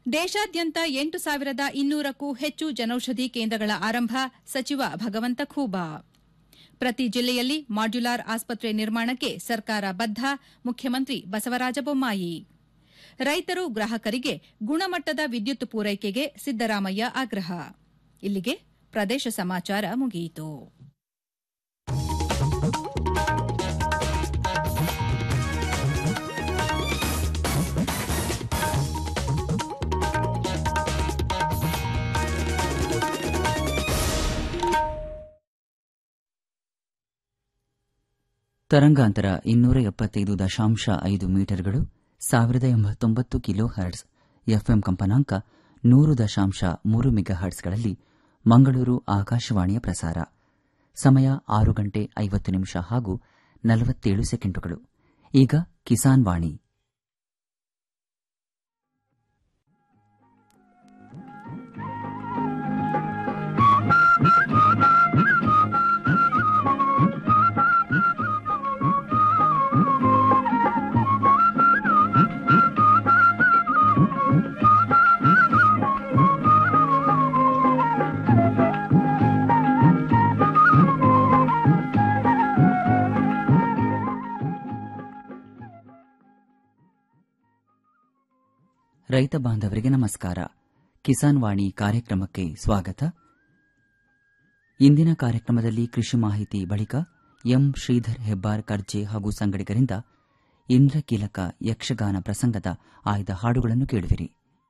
ದೇಶಾದ್ಯಂತ ಎಂಟು ಸಾವಿರದ ಇನ್ನೂರಕ್ಕೂ ಹೆಚ್ಚು ಜನೌಷಧಿ ಕೇಂದ್ರಗಳ ಆರಂಭ ಸಚಿವ ಭಗವಂತ ಖೂಬಾ ಪ್ರತಿ ಜಿಲ್ಲೆಯಲ್ಲಿ ಮಾಡ್ಯುಲಾರ್ ಆಸ್ಪತ್ರೆ ನಿರ್ಮಾಣಕ್ಕೆ ಸರ್ಕಾರ ಬದ್ಧ ಮುಖ್ಯಮಂತ್ರಿ ಬಸವರಾಜ ಬೊಮ್ಮಾಯಿ ರೈತರು ಗ್ರಾಹಕರಿಗೆ ಗುಣಮಟ್ಟದ ವಿದ್ಯುತ್ ಪೂರೈಕೆಗೆ ಸಿದ್ದರಾಮಯ್ಯ ಆಗ್ರಹ ಇಲ್ಲಿಗೆ ಪ್ರದೇಶ ಸಮಾಚಾರ ಮುಗಿಯಿತು ತರಂಗಾಂತರ ಇನ್ನೂರ ಎಪ್ಪತ್ತೈದು ದಶಾಂಶ ಐದು ಮೀಟರ್ಗಳು ಸಾವಿರದ ಎಂಬತ್ತೊಂಬತ್ತು ಕಿಲೋ ಹರ್ಟ್ಸ್ ಎಫ್ಎಂ ಕಂಪನಾಂಕ ನೂರು ದಶಾಂಶ ಮೂರು ಮೆಗಾ ಹರ್ಟ್ಸ್ಗಳಲ್ಲಿ ಮಂಗಳೂರು ಆಕಾಶವಾಣಿಯ ಪ್ರಸಾರ ಸಮಯ ಆರು ಗಂಟೆ ಐವತ್ತು ನಿಮಿಷ ಹಾಗೂ ನಲವತ್ತೇಳು ಸೆಕೆಂಡುಗಳು ಈಗ ಕಿಸಾನ್ ವಾಣಿ ರೈತ ಬಾಂಧವರಿಗೆ ನಮಸ್ಕಾರ ಕಿಸಾನ್ ವಾಣಿ ಕಾರ್ಯಕ್ರಮಕ್ಕೆ ಸ್ವಾಗತ ಇಂದಿನ ಕಾರ್ಯಕ್ರಮದಲ್ಲಿ ಕೃಷಿ ಮಾಹಿತಿ ಬಳಿಕ ಎಂ ಶ್ರೀಧರ್ ಹೆಬ್ಬಾರ್ ಕರ್ಜೆ ಹಾಗೂ ಸಂಗಡಿಗರಿಂದ ಇಂದ್ರಕೀಲಕ ಯಕ್ಷಗಾನ ಪ್ರಸಂಗದ ಆಯ್ದ ಹಾಡುಗಳನ್ನು ಕೇಳುವಿರಿ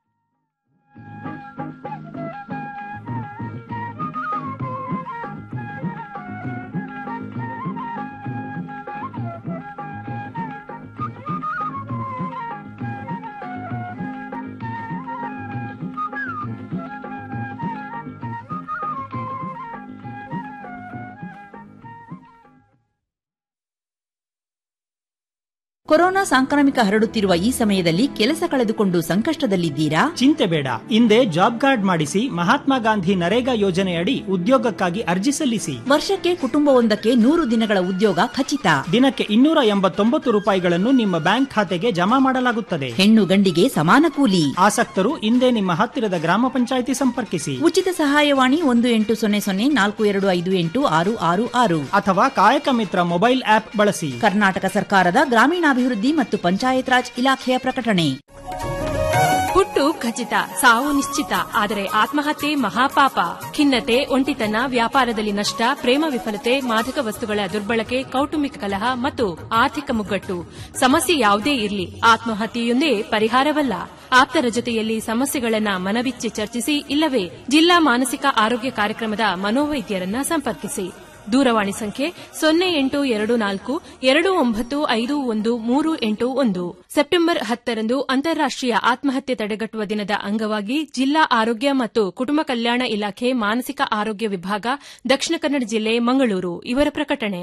ಕೊರೋನಾ ಸಾಂಕ್ರಾಮಿಕ ಹರಡುತ್ತಿರುವ ಈ ಸಮಯದಲ್ಲಿ ಕೆಲಸ ಕಳೆದುಕೊಂಡು ಸಂಕಷ್ಟದಲ್ಲಿದ್ದೀರಾ ಚಿಂತೆ ಬೇಡ ಹಿಂದೆ ಜಾಬ್ ಕಾರ್ಡ್ ಮಾಡಿಸಿ ಮಹಾತ್ಮ ಗಾಂಧಿ ನರೇಗಾ ಯೋಜನೆಯಡಿ ಉದ್ಯೋಗಕ್ಕಾಗಿ ಅರ್ಜಿ ಸಲ್ಲಿಸಿ ವರ್ಷಕ್ಕೆ ಕುಟುಂಬವೊಂದಕ್ಕೆ ನೂರು ದಿನಗಳ ಉದ್ಯೋಗ ಖಚಿತ ದಿನಕ್ಕೆ ಇನ್ನೂರ ಎಂಬತ್ತೊಂಬತ್ತು ರೂಪಾಯಿಗಳನ್ನು ನಿಮ್ಮ ಬ್ಯಾಂಕ್ ಖಾತೆಗೆ ಜಮಾ ಮಾಡಲಾಗುತ್ತದೆ ಹೆಣ್ಣು ಗಂಡಿಗೆ ಸಮಾನ ಕೂಲಿ ಆಸಕ್ತರು ಹಿಂದೆ ನಿಮ್ಮ ಹತ್ತಿರದ ಗ್ರಾಮ ಪಂಚಾಯಿತಿ ಸಂಪರ್ಕಿಸಿ ಉಚಿತ ಸಹಾಯವಾಣಿ ಒಂದು ಎಂಟು ಸೊನ್ನೆ ಸೊನ್ನೆ ನಾಲ್ಕು ಎರಡು ಐದು ಎಂಟು ಆರು ಆರು ಆರು ಅಥವಾ ಕಾಯಕ ಮಿತ್ರ ಮೊಬೈಲ್ ಆಪ್ ಬಳಸಿ ಕರ್ನಾಟಕ ಸರ್ಕಾರದ ಗ್ರಾಮೀಣಾಭಿವೃದ್ಧಿ ಮತ್ತು ಪಂಚಾಯತ್ ರಾಜ್ ಇಲಾಖೆಯ ಪ್ರಕಟಣೆ ಹುಟ್ಟು ಖಚಿತ ಸಾವು ನಿಶ್ಚಿತ ಆದರೆ ಆತ್ಮಹತ್ಯೆ ಮಹಾಪಾಪ ಖಿನ್ನತೆ ಒಂಟಿತನ ವ್ಯಾಪಾರದಲ್ಲಿ ನಷ್ಟ ಪ್ರೇಮ ವಿಫಲತೆ ಮಾದಕ ವಸ್ತುಗಳ ದುರ್ಬಳಕೆ ಕೌಟುಂಬಿಕ ಕಲಹ ಮತ್ತು ಆರ್ಥಿಕ ಮುಗ್ಗಟ್ಟು ಸಮಸ್ಯೆ ಯಾವುದೇ ಇರಲಿ ಆತ್ಮಹತ್ಯೆಯೊಂದೇ ಪರಿಹಾರವಲ್ಲ ಆಪ್ತರ ಜೊತೆಯಲ್ಲಿ ಸಮಸ್ಯೆಗಳನ್ನ ಮನಬಿಚ್ಚಿ ಚರ್ಚಿಸಿ ಇಲ್ಲವೇ ಜಿಲ್ಲಾ ಮಾನಸಿಕ ಆರೋಗ್ಯ ಕಾರ್ಯಕ್ರಮದ ಮನೋವೈದ್ಯರನ್ನ ಸಂಪರ್ಕಿಸಿ ದೂರವಾಣಿ ಸಂಖ್ಯೆ ಸೊನ್ನೆ ಎಂಟು ಎರಡು ನಾಲ್ಕು ಎರಡು ಒಂಬತ್ತು ಐದು ಒಂದು ಮೂರು ಎಂಟು ಒಂದು ಸೆಪ್ಟೆಂಬರ್ ಹತ್ತರಂದು ಅಂತಾರಾಷ್ಟೀಯ ಆತ್ಮಹತ್ಯೆ ತಡೆಗಟ್ಟುವ ದಿನದ ಅಂಗವಾಗಿ ಜಿಲ್ಲಾ ಆರೋಗ್ಯ ಮತ್ತು ಕುಟುಂಬ ಕಲ್ಯಾಣ ಇಲಾಖೆ ಮಾನಸಿಕ ಆರೋಗ್ಯ ವಿಭಾಗ ದಕ್ಷಿಣ ಕನ್ನಡ ಜಿಲ್ಲೆ ಮಂಗಳೂರು ಇವರ ಪ್ರಕಟಣೆ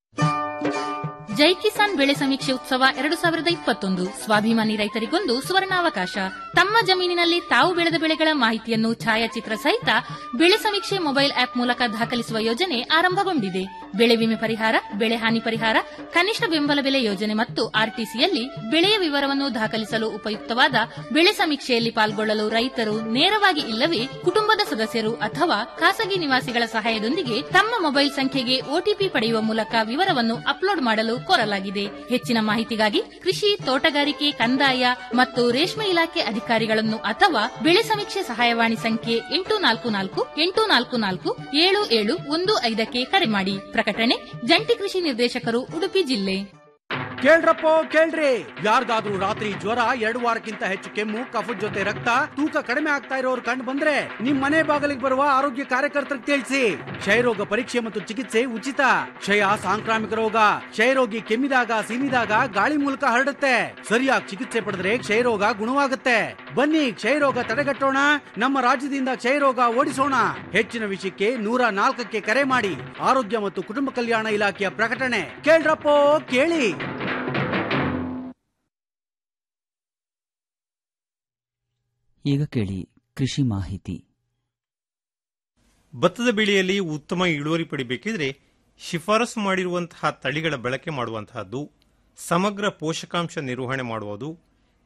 ಜೈ ಕಿಸಾನ್ ಬೆಳೆ ಸಮೀಕ್ಷೆ ಉತ್ಸವ ಎರಡು ಸಾವಿರದ ಇಪ್ಪತ್ತೊಂದು ಸ್ವಾಭಿಮಾನಿ ರೈತರಿಗೊಂದು ಸುವರ್ಣಾವಕಾಶ ತಮ್ಮ ಜಮೀನಿನಲ್ಲಿ ತಾವು ಬೆಳೆದ ಬೆಳೆಗಳ ಮಾಹಿತಿಯನ್ನು ಛಾಯಾಚಿತ್ರ ಸಹಿತ ಬೆಳೆ ಸಮೀಕ್ಷೆ ಮೊಬೈಲ್ ಆಪ್ ಮೂಲಕ ದಾಖಲಿಸುವ ಯೋಜನೆ ಆರಂಭಗೊಂಡಿದೆ ಬೆಳೆ ವಿಮೆ ಪರಿಹಾರ ಬೆಳೆ ಹಾನಿ ಪರಿಹಾರ ಕನಿಷ್ಠ ಬೆಂಬಲ ಬೆಲೆ ಯೋಜನೆ ಮತ್ತು ಆರ್ಟಿಸಿಯಲ್ಲಿ ಬೆಳೆಯ ವಿವರವನ್ನು ದಾಖಲಿಸಲು ಉಪಯುಕ್ತವಾದ ಬೆಳೆ ಸಮೀಕ್ಷೆಯಲ್ಲಿ ಪಾಲ್ಗೊಳ್ಳಲು ರೈತರು ನೇರವಾಗಿ ಇಲ್ಲವೇ ಕುಟುಂಬದ ಸದಸ್ಯರು ಅಥವಾ ಖಾಸಗಿ ನಿವಾಸಿಗಳ ಸಹಾಯದೊಂದಿಗೆ ತಮ್ಮ ಮೊಬೈಲ್ ಸಂಖ್ಯೆಗೆ ಒಟಿಪಿ ಪಡೆಯುವ ಮೂಲಕ ವಿವರವನ್ನು ಅಪ್ಲೋಡ್ ಮಾಡಲು ಕೋರಲಾಗಿದೆ ಹೆಚ್ಚಿನ ಮಾಹಿತಿಗಾಗಿ ಕೃಷಿ ತೋಟಗಾರಿಕೆ ಕಂದಾಯ ಮತ್ತು ರೇಷ್ಮೆ ಇಲಾಖೆ ಅಧಿಕಾರಿಗಳನ್ನು ಅಥವಾ ಬೆಳೆ ಸಮೀಕ್ಷೆ ಸಹಾಯವಾಣಿ ಸಂಖ್ಯೆ ಎಂಟು ನಾಲ್ಕು ನಾಲ್ಕು ಎಂಟು ನಾಲ್ಕು ನಾಲ್ಕು ಏಳು ಏಳು ಒಂದು ಐದಕ್ಕೆ ಕರೆ ಮಾಡಿ ಪ್ರಕಟಣೆ ಜಂಟಿ ಕೃಷಿ ನಿರ್ದೇಶಕರು ಉಡುಪಿ ಜಿಲ್ಲೆ ಕೇಳ್ರಪ್ಪೋ ಕೇಳ್ರಿ ಯಾರ್ದಾದ್ರೂ ರಾತ್ರಿ ಜ್ವರ ಎರಡು ವಾರಕ್ಕಿಂತ ಹೆಚ್ಚು ಕೆಮ್ಮು ಕಫದ ಜೊತೆ ರಕ್ತ ತೂಕ ಕಡಿಮೆ ಆಗ್ತಾ ಇರೋರು ಕಂಡು ಬಂದ್ರೆ ನಿಮ್ ಮನೆ ಬಾಗಿಲಿಗೆ ಬರುವ ಆರೋಗ್ಯ ಕಾರ್ಯಕರ್ತರಿಗೆ ತಿಳಿಸಿ ಕ್ಷಯರೋಗ ಪರೀಕ್ಷೆ ಮತ್ತು ಚಿಕಿತ್ಸೆ ಉಚಿತ ಕ್ಷಯ ಸಾಂಕ್ರಾಮಿಕ ರೋಗ ಕ್ಷಯರೋಗಿ ಕೆಮ್ಮಿದಾಗ ಸೀನಿದಾಗ ಗಾಳಿ ಮೂಲಕ ಹರಡುತ್ತೆ ಸರಿಯಾಗಿ ಚಿಕಿತ್ಸೆ ಪಡೆದ್ರೆ ಕ್ಷಯರೋಗ ಗುಣವಾಗುತ್ತೆ ಬನ್ನಿ ಕ್ಷಯರೋಗ ತಡೆಗಟ್ಟೋಣ ನಮ್ಮ ರಾಜ್ಯದಿಂದ ಕ್ಷಯರೋಗ ಓಡಿಸೋಣ ಹೆಚ್ಚಿನ ವಿಷಯಕ್ಕೆ ನೂರ ನಾಲ್ಕಕ್ಕೆ ಕರೆ ಮಾಡಿ ಆರೋಗ್ಯ ಮತ್ತು ಕುಟುಂಬ ಕಲ್ಯಾಣ ಇಲಾಖೆಯ ಪ್ರಕಟಣೆ ಕೇಳ್ರಪ್ಪೋ ಕೇಳಿ ಈಗ ಕೇಳಿ ಕೃಷಿ ಮಾಹಿತಿ ಭತ್ತದ ಬೆಳೆಯಲ್ಲಿ ಉತ್ತಮ ಇಳುವರಿ ಪಡಿಬೇಕಿದ್ರೆ ಶಿಫಾರಸು ಮಾಡಿರುವಂತಹ ತಳಿಗಳ ಬಳಕೆ ಮಾಡುವಂತಹದ್ದು ಸಮಗ್ರ ಪೋಷಕಾಂಶ ನಿರ್ವಹಣೆ ಮಾಡುವುದು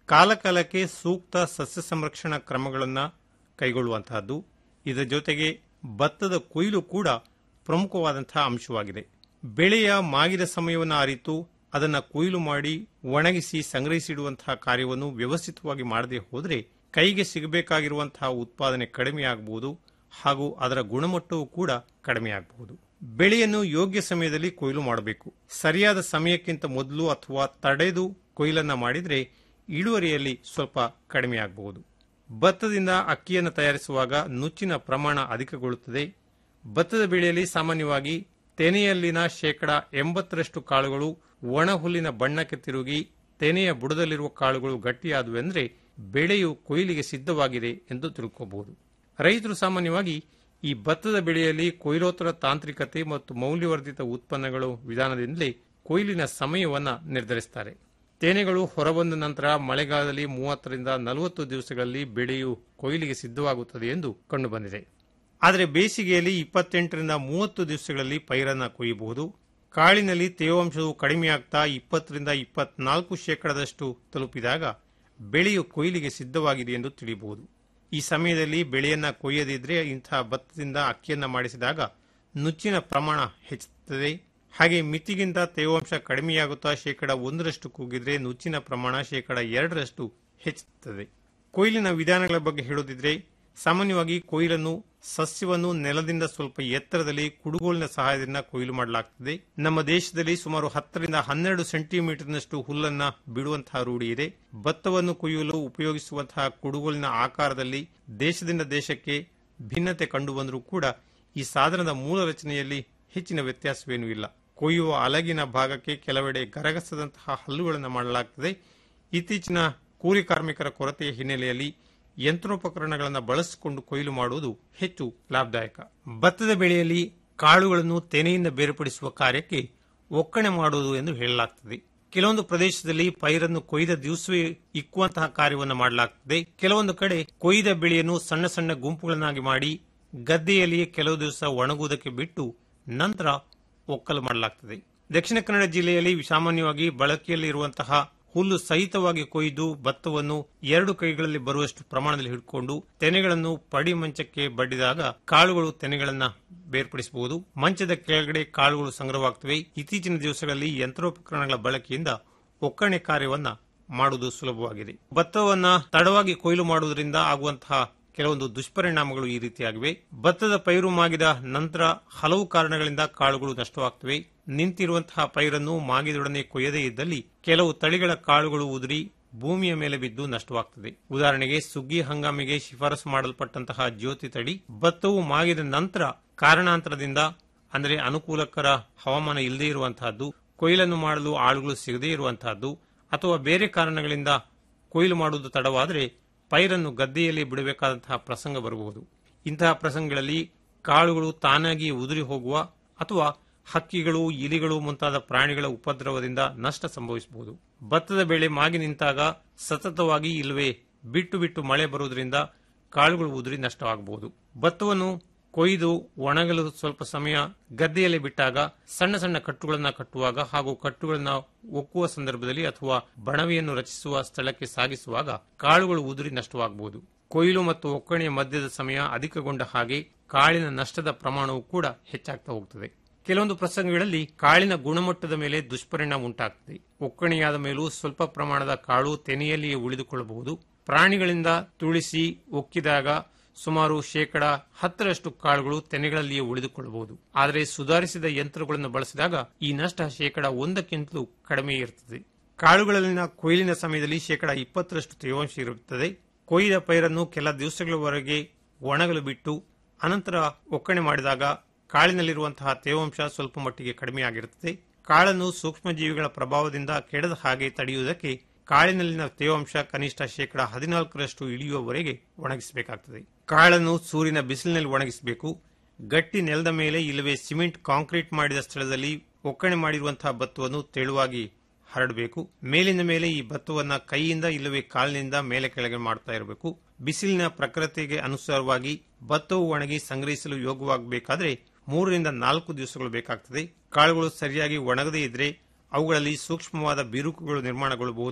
ಕಾಲಕಾಲಕ್ಕೆ ಸೂಕ್ತ ಸಸ್ಯ ಸಂರಕ್ಷಣಾ ಕ್ರಮಗಳನ್ನು ಕೈಗೊಳ್ಳುವಂತಹದ್ದು ಇದರ ಜೊತೆಗೆ ಭತ್ತದ ಕೊಯ್ಲು ಕೂಡ ಪ್ರಮುಖವಾದಂತಹ ಅಂಶವಾಗಿದೆ ಬೆಳೆಯ ಮಾಗಿದ ಸಮಯವನ್ನು ಅರಿತು ಅದನ್ನು ಕೊಯ್ಲು ಮಾಡಿ ಒಣಗಿಸಿ ಸಂಗ್ರಹಿಸಿಡುವಂತಹ ಕಾರ್ಯವನ್ನು ವ್ಯವಸ್ಥಿತವಾಗಿ ಮಾಡದೆ ಹೋದರೆ ಕೈಗೆ ಸಿಗಬೇಕಾಗಿರುವಂತಹ ಉತ್ಪಾದನೆ ಕಡಿಮೆಯಾಗಬಹುದು ಹಾಗೂ ಅದರ ಗುಣಮಟ್ಟವೂ ಕೂಡ ಕಡಿಮೆಯಾಗಬಹುದು ಬೆಳೆಯನ್ನು ಯೋಗ್ಯ ಸಮಯದಲ್ಲಿ ಕೊಯ್ಲು ಮಾಡಬೇಕು ಸರಿಯಾದ ಸಮಯಕ್ಕಿಂತ ಮೊದಲು ಅಥವಾ ತಡೆದು ಕೊಯ್ಲನ್ನ ಮಾಡಿದರೆ ಇಳುವರಿಯಲ್ಲಿ ಸ್ವಲ್ಪ ಕಡಿಮೆಯಾಗಬಹುದು ಭತ್ತದಿಂದ ಅಕ್ಕಿಯನ್ನು ತಯಾರಿಸುವಾಗ ನುಚ್ಚಿನ ಪ್ರಮಾಣ ಅಧಿಕಗೊಳ್ಳುತ್ತದೆ ಭತ್ತದ ಬೆಳೆಯಲ್ಲಿ ಸಾಮಾನ್ಯವಾಗಿ ತೆನೆಯಲ್ಲಿನ ಶೇಕಡ ಎಂಬತ್ತರಷ್ಟು ಕಾಳುಗಳು ಒಣ ಹುಲ್ಲಿನ ಬಣ್ಣಕ್ಕೆ ತಿರುಗಿ ತೆನೆಯ ಬುಡದಲ್ಲಿರುವ ಕಾಳುಗಳು ಗಟ್ಟಿಯಾದುವೆಂದರೆ ಬೆಳೆಯು ಕೊಯ್ಲಿಗೆ ಸಿದ್ಧವಾಗಿದೆ ಎಂದು ತಿಳ್ಕೋಬಹುದು ರೈತರು ಸಾಮಾನ್ಯವಾಗಿ ಈ ಭತ್ತದ ಬೆಳೆಯಲ್ಲಿ ಕೊಯ್ಲೋತ್ತರ ತಾಂತ್ರಿಕತೆ ಮತ್ತು ಮೌಲ್ಯವರ್ಧಿತ ಉತ್ಪನ್ನಗಳು ವಿಧಾನದಿಂದಲೇ ಕೊಯ್ಲಿನ ಸಮಯವನ್ನು ನಿರ್ಧರಿಸುತ್ತಾರೆ ತೆನೆಗಳು ಹೊರಬಂದ ನಂತರ ಮಳೆಗಾಲದಲ್ಲಿ ಮೂವತ್ತರಿಂದ ನಲವತ್ತು ದಿವಸಗಳಲ್ಲಿ ಬೆಳೆಯು ಕೊಯ್ಲಿಗೆ ಸಿದ್ಧವಾಗುತ್ತದೆ ಎಂದು ಕಂಡುಬಂದಿದೆ ಆದರೆ ಬೇಸಿಗೆಯಲ್ಲಿ ಇಪ್ಪತ್ತೆಂಟರಿಂದ ಮೂವತ್ತು ದಿವಸಗಳಲ್ಲಿ ಪೈರನ್ನ ಕೊಯ್ಯಬಹುದು ಕಾಳಿನಲ್ಲಿ ತೇವಾಂಶವು ಕಡಿಮೆಯಾಗ್ತಾ ಇಪ್ಪತ್ತರಿಂದ ಇಪ್ಪತ್ನಾಲ್ಕು ಶೇಕಡದಷ್ಟು ತಲುಪಿದಾಗ ಬೆಳೆಯು ಕೊಯ್ಲಿಗೆ ಸಿದ್ಧವಾಗಿದೆ ಎಂದು ತಿಳಿಯಬಹುದು ಈ ಸಮಯದಲ್ಲಿ ಬೆಳೆಯನ್ನ ಕೊಯ್ಯದಿದ್ರೆ ಇಂತಹ ಭತ್ತದಿಂದ ಅಕ್ಕಿಯನ್ನ ಮಾಡಿಸಿದಾಗ ನುಚ್ಚಿನ ಪ್ರಮಾಣ ಹೆಚ್ಚುತ್ತದೆ ಹಾಗೆ ಮಿತಿಗಿಂತ ತೇವಾಂಶ ಕಡಿಮೆಯಾಗುತ್ತಾ ಶೇಕಡ ಒಂದರಷ್ಟು ಕೂಗಿದ್ರೆ ನುಚ್ಚಿನ ಪ್ರಮಾಣ ಶೇಕಡ ಎರಡರಷ್ಟು ಹೆಚ್ಚುತ್ತದೆ ಕೊಯ್ಲಿನ ವಿಧಾನಗಳ ಬಗ್ಗೆ ಹೇಳುತ್ತಿದ್ರೆ ಸಾಮಾನ್ಯವಾಗಿ ಕೊಯ್ಲನ್ನು ಸಸ್ಯವನ್ನು ನೆಲದಿಂದ ಸ್ವಲ್ಪ ಎತ್ತರದಲ್ಲಿ ಕುಡುಗೋಲಿನ ಸಹಾಯದಿಂದ ಕೊಯ್ಲು ಮಾಡಲಾಗುತ್ತದೆ ನಮ್ಮ ದೇಶದಲ್ಲಿ ಸುಮಾರು ಹತ್ತರಿಂದ ಹನ್ನೆರಡು ಸೆಂಟಿಮೀಟರ್ನಷ್ಟು ಹುಲ್ಲನ್ನ ಬಿಡುವಂತಹ ರೂಢಿ ಇದೆ ಭತ್ತವನ್ನು ಕೊಯ್ಯಲು ಉಪಯೋಗಿಸುವಂತಹ ಕುಡುಗೋಲಿನ ಆಕಾರದಲ್ಲಿ ದೇಶದಿಂದ ದೇಶಕ್ಕೆ ಭಿನ್ನತೆ ಕಂಡುಬಂದರೂ ಕೂಡ ಈ ಸಾಧನದ ಮೂಲ ರಚನೆಯಲ್ಲಿ ಹೆಚ್ಚಿನ ವ್ಯತ್ಯಾಸವೇನೂ ಇಲ್ಲ ಕೊಯ್ಯುವ ಅಲಗಿನ ಭಾಗಕ್ಕೆ ಕೆಲವೆಡೆ ಗರಗಸದಂತಹ ಹಲ್ಲುಗಳನ್ನು ಮಾಡಲಾಗುತ್ತದೆ ಇತ್ತೀಚಿನ ಕೂಲಿ ಕಾರ್ಮಿಕರ ಕೊರತೆಯ ಹಿನ್ನೆಲೆಯಲ್ಲಿ ಯಂತ್ರೋಪಕರಣಗಳನ್ನು ಬಳಸಿಕೊಂಡು ಕೊಯ್ಲು ಮಾಡುವುದು ಹೆಚ್ಚು ಲಾಭದಾಯಕ ಭತ್ತದ ಬೆಳೆಯಲ್ಲಿ ಕಾಳುಗಳನ್ನು ತೆನೆಯಿಂದ ಬೇರ್ಪಡಿಸುವ ಕಾರ್ಯಕ್ಕೆ ಒಕ್ಕಣೆ ಮಾಡುವುದು ಎಂದು ಹೇಳಲಾಗುತ್ತದೆ ಕೆಲವೊಂದು ಪ್ರದೇಶದಲ್ಲಿ ಪೈರನ್ನು ಕೊಯ್ದ ದಿವಸವೇ ಇಕ್ಕುವಂತಹ ಕಾರ್ಯವನ್ನು ಮಾಡಲಾಗುತ್ತದೆ ಕೆಲವೊಂದು ಕಡೆ ಕೊಯ್ದ ಬೆಳೆಯನ್ನು ಸಣ್ಣ ಸಣ್ಣ ಗುಂಪುಗಳನ್ನಾಗಿ ಮಾಡಿ ಗದ್ದೆಯಲ್ಲಿಯೇ ಕೆಲವು ದಿವಸ ಒಣಗುವುದಕ್ಕೆ ಬಿಟ್ಟು ನಂತರ ಒಕ್ಕಲು ಮಾಡಲಾಗುತ್ತದೆ ದಕ್ಷಿಣ ಕನ್ನಡ ಜಿಲ್ಲೆಯಲ್ಲಿ ಸಾಮಾನ್ಯವಾಗಿ ಬಳಕೆಯಲ್ಲಿ ಇರುವಂತಹ ಹುಲ್ಲು ಸಹಿತವಾಗಿ ಕೊಯ್ದು ಭತ್ತವನ್ನು ಎರಡು ಕೈಗಳಲ್ಲಿ ಬರುವಷ್ಟು ಪ್ರಮಾಣದಲ್ಲಿ ಹಿಡ್ಕೊಂಡು ತೆನೆಗಳನ್ನು ಪಡಿ ಮಂಚಕ್ಕೆ ಬಡ್ಡಿದಾಗ ಕಾಳುಗಳು ತೆನೆಗಳನ್ನ ಬೇರ್ಪಡಿಸಬಹುದು ಮಂಚದ ಕೆಳಗಡೆ ಕಾಳುಗಳು ಸಂಗ್ರಹವಾಗುತ್ತವೆ ಇತ್ತೀಚಿನ ದಿವಸಗಳಲ್ಲಿ ಯಂತ್ರೋಪಕರಣಗಳ ಬಳಕೆಯಿಂದ ಒಕ್ಕಣೆ ಕಾರ್ಯವನ್ನ ಮಾಡುವುದು ಸುಲಭವಾಗಿದೆ ಭತ್ತವನ್ನ ತಡವಾಗಿ ಕೊಯ್ಲು ಮಾಡುವುದರಿಂದ ಆಗುವಂತಹ ಕೆಲವೊಂದು ದುಷ್ಪರಿಣಾಮಗಳು ಈ ರೀತಿಯಾಗಿವೆ ಭತ್ತದ ಪೈರು ಮಾಗಿದ ನಂತರ ಹಲವು ಕಾರಣಗಳಿಂದ ಕಾಳುಗಳು ನಷ್ಟವಾಗ್ತವೆ ನಿಂತಿರುವಂತಹ ಪೈರನ್ನು ಮಾಗಿದೊಡನೆ ಕೊಯ್ಯದೇ ಇದ್ದಲ್ಲಿ ಕೆಲವು ತಳಿಗಳ ಕಾಳುಗಳು ಉದುರಿ ಭೂಮಿಯ ಮೇಲೆ ಬಿದ್ದು ನಷ್ಟವಾಗ್ತದೆ ಉದಾಹರಣೆಗೆ ಸುಗ್ಗಿ ಹಂಗಾಮಿಗೆ ಶಿಫಾರಸು ಮಾಡಲ್ಪಟ್ಟಂತಹ ಜ್ಯೋತಿ ತಳಿ ಭತ್ತವು ಮಾಗಿದ ನಂತರ ಕಾರಣಾಂತರದಿಂದ ಅಂದರೆ ಅನುಕೂಲಕರ ಹವಾಮಾನ ಇಲ್ಲದೇ ಇರುವಂತಹದ್ದು ಕೊಯ್ಲನ್ನು ಮಾಡಲು ಆಳುಗಳು ಸಿಗದೇ ಇರುವಂತಹದ್ದು ಅಥವಾ ಬೇರೆ ಕಾರಣಗಳಿಂದ ಕೊಯ್ಲು ಮಾಡುವುದು ತಡವಾದರೆ ಪೈರನ್ನು ಗದ್ದೆಯಲ್ಲಿ ಬಿಡಬೇಕಾದಂತಹ ಪ್ರಸಂಗ ಬರಬಹುದು ಇಂತಹ ಪ್ರಸಂಗಗಳಲ್ಲಿ ಕಾಳುಗಳು ತಾನಾಗಿ ಉದುರಿ ಹೋಗುವ ಅಥವಾ ಹಕ್ಕಿಗಳು ಇಲಿಗಳು ಮುಂತಾದ ಪ್ರಾಣಿಗಳ ಉಪದ್ರವದಿಂದ ನಷ್ಟ ಸಂಭವಿಸಬಹುದು ಭತ್ತದ ಬೆಳೆ ಮಾಗಿ ನಿಂತಾಗ ಸತತವಾಗಿ ಇಲ್ಲವೇ ಬಿಟ್ಟು ಬಿಟ್ಟು ಮಳೆ ಬರುವುದರಿಂದ ಕಾಳುಗಳು ಉದುರಿ ನಷ್ಟವಾಗಬಹುದು ಭತ್ತವನ್ನು ಕೊಯ್ದು ಒಣಗಲು ಸ್ವಲ್ಪ ಸಮಯ ಗದ್ದೆಯಲ್ಲಿ ಬಿಟ್ಟಾಗ ಸಣ್ಣ ಸಣ್ಣ ಕಟ್ಟುಗಳನ್ನು ಕಟ್ಟುವಾಗ ಹಾಗೂ ಕಟ್ಟುಗಳನ್ನು ಒಕ್ಕುವ ಸಂದರ್ಭದಲ್ಲಿ ಅಥವಾ ಬಣವೆಯನ್ನು ರಚಿಸುವ ಸ್ಥಳಕ್ಕೆ ಸಾಗಿಸುವಾಗ ಕಾಳುಗಳು ಉದುರಿ ನಷ್ಟವಾಗಬಹುದು ಕೊಯ್ಲು ಮತ್ತು ಒಕ್ಕಣೆಯ ಮಧ್ಯದ ಸಮಯ ಅಧಿಕಗೊಂಡ ಹಾಗೆ ಕಾಳಿನ ನಷ್ಟದ ಪ್ರಮಾಣವು ಕೂಡ ಹೆಚ್ಚಾಗ್ತಾ ಹೋಗುತ್ತದೆ ಕೆಲವೊಂದು ಪ್ರಸಂಗಗಳಲ್ಲಿ ಕಾಳಿನ ಗುಣಮಟ್ಟದ ಮೇಲೆ ದುಷ್ಪರಿಣಾಮ ಉಂಟಾಗ್ತದೆ ಒಕ್ಕಣೆಯಾದ ಮೇಲೂ ಸ್ವಲ್ಪ ಪ್ರಮಾಣದ ಕಾಳು ತೆನೆಯಲ್ಲಿಯೇ ಉಳಿದುಕೊಳ್ಳಬಹುದು ಪ್ರಾಣಿಗಳಿಂದ ತುಳಿಸಿ ಒಕ್ಕಿದಾಗ ಸುಮಾರು ಶೇಕಡ ಹತ್ತರಷ್ಟು ಕಾಳುಗಳು ತೆನೆಗಳಲ್ಲಿಯೇ ಉಳಿದುಕೊಳ್ಳಬಹುದು ಆದರೆ ಸುಧಾರಿಸಿದ ಯಂತ್ರಗಳನ್ನು ಬಳಸಿದಾಗ ಈ ನಷ್ಟ ಶೇಕಡ ಒಂದಕ್ಕಿಂತಲೂ ಕಡಿಮೆ ಇರುತ್ತದೆ ಕಾಳುಗಳಲ್ಲಿನ ಕೊಯ್ಲಿನ ಸಮಯದಲ್ಲಿ ಶೇಕಡ ಇಪ್ಪತ್ತರಷ್ಟು ತೇವಾಂಶ ಇರುತ್ತದೆ ಕೊಯ್ದ ಪೈರನ್ನು ಕೆಲ ದಿವಸಗಳವರೆಗೆ ಒಣಗಲು ಬಿಟ್ಟು ಅನಂತರ ಒಕ್ಕಣೆ ಮಾಡಿದಾಗ ಕಾಳಿನಲ್ಲಿರುವಂತಹ ತೇವಾಂಶ ಸ್ವಲ್ಪ ಮಟ್ಟಿಗೆ ಕಡಿಮೆಯಾಗಿರುತ್ತದೆ ಕಾಳನ್ನು ಸೂಕ್ಷ್ಮಜೀವಿಗಳ ಪ್ರಭಾವದಿಂದ ಕೆಡದ ಹಾಗೆ ತಡೆಯುವುದಕ್ಕೆ ಕಾಳಿನಲ್ಲಿನ ತೇವಾಂಶ ಕನಿಷ್ಠ ಶೇಕಡ ಹದಿನಾಲ್ಕರಷ್ಟು ಇಳಿಯುವವರೆಗೆ ಒಣಗಿಸಬೇಕಾಗುತ್ತದೆ ಕಾಳನ್ನು ಸೂರ್ಯನ ಬಿಸಿಲಿನಲ್ಲಿ ಒಣಗಿಸಬೇಕು ಗಟ್ಟಿ ನೆಲದ ಮೇಲೆ ಇಲ್ಲವೇ ಸಿಮೆಂಟ್ ಕಾಂಕ್ರೀಟ್ ಮಾಡಿದ ಸ್ಥಳದಲ್ಲಿ ಒಕ್ಕಣೆ ಮಾಡಿರುವಂತಹ ಭತ್ತವನ್ನು ತೆಳುವಾಗಿ ಹರಡಬೇಕು ಮೇಲಿನ ಮೇಲೆ ಈ ಭತ್ತವನ್ನ ಕೈಯಿಂದ ಇಲ್ಲವೇ ಕಾಲಿನಿಂದ ಮೇಲೆ ಕೆಳಗೆ ಮಾಡ್ತಾ ಇರಬೇಕು ಬಿಸಿಲಿನ ಪ್ರಕೃತಿಗೆ ಅನುಸಾರವಾಗಿ ಭತ್ತವು ಒಣಗಿ ಸಂಗ್ರಹಿಸಲು ಯೋಗ್ಯವಾಗಬೇಕಾದ್ರೆ ಮೂರರಿಂದ ನಾಲ್ಕು ದಿವಸಗಳು ಬೇಕಾಗ್ತದೆ ಕಾಳುಗಳು ಸರಿಯಾಗಿ ಒಣಗದೇ ಇದ್ರೆ ಅವುಗಳಲ್ಲಿ ಸೂಕ್ಷ್ಮವಾದ ಬಿರುಕುಗಳು ನಿರ್ಮಾಣಗೊಳ್ಳಬಹುದು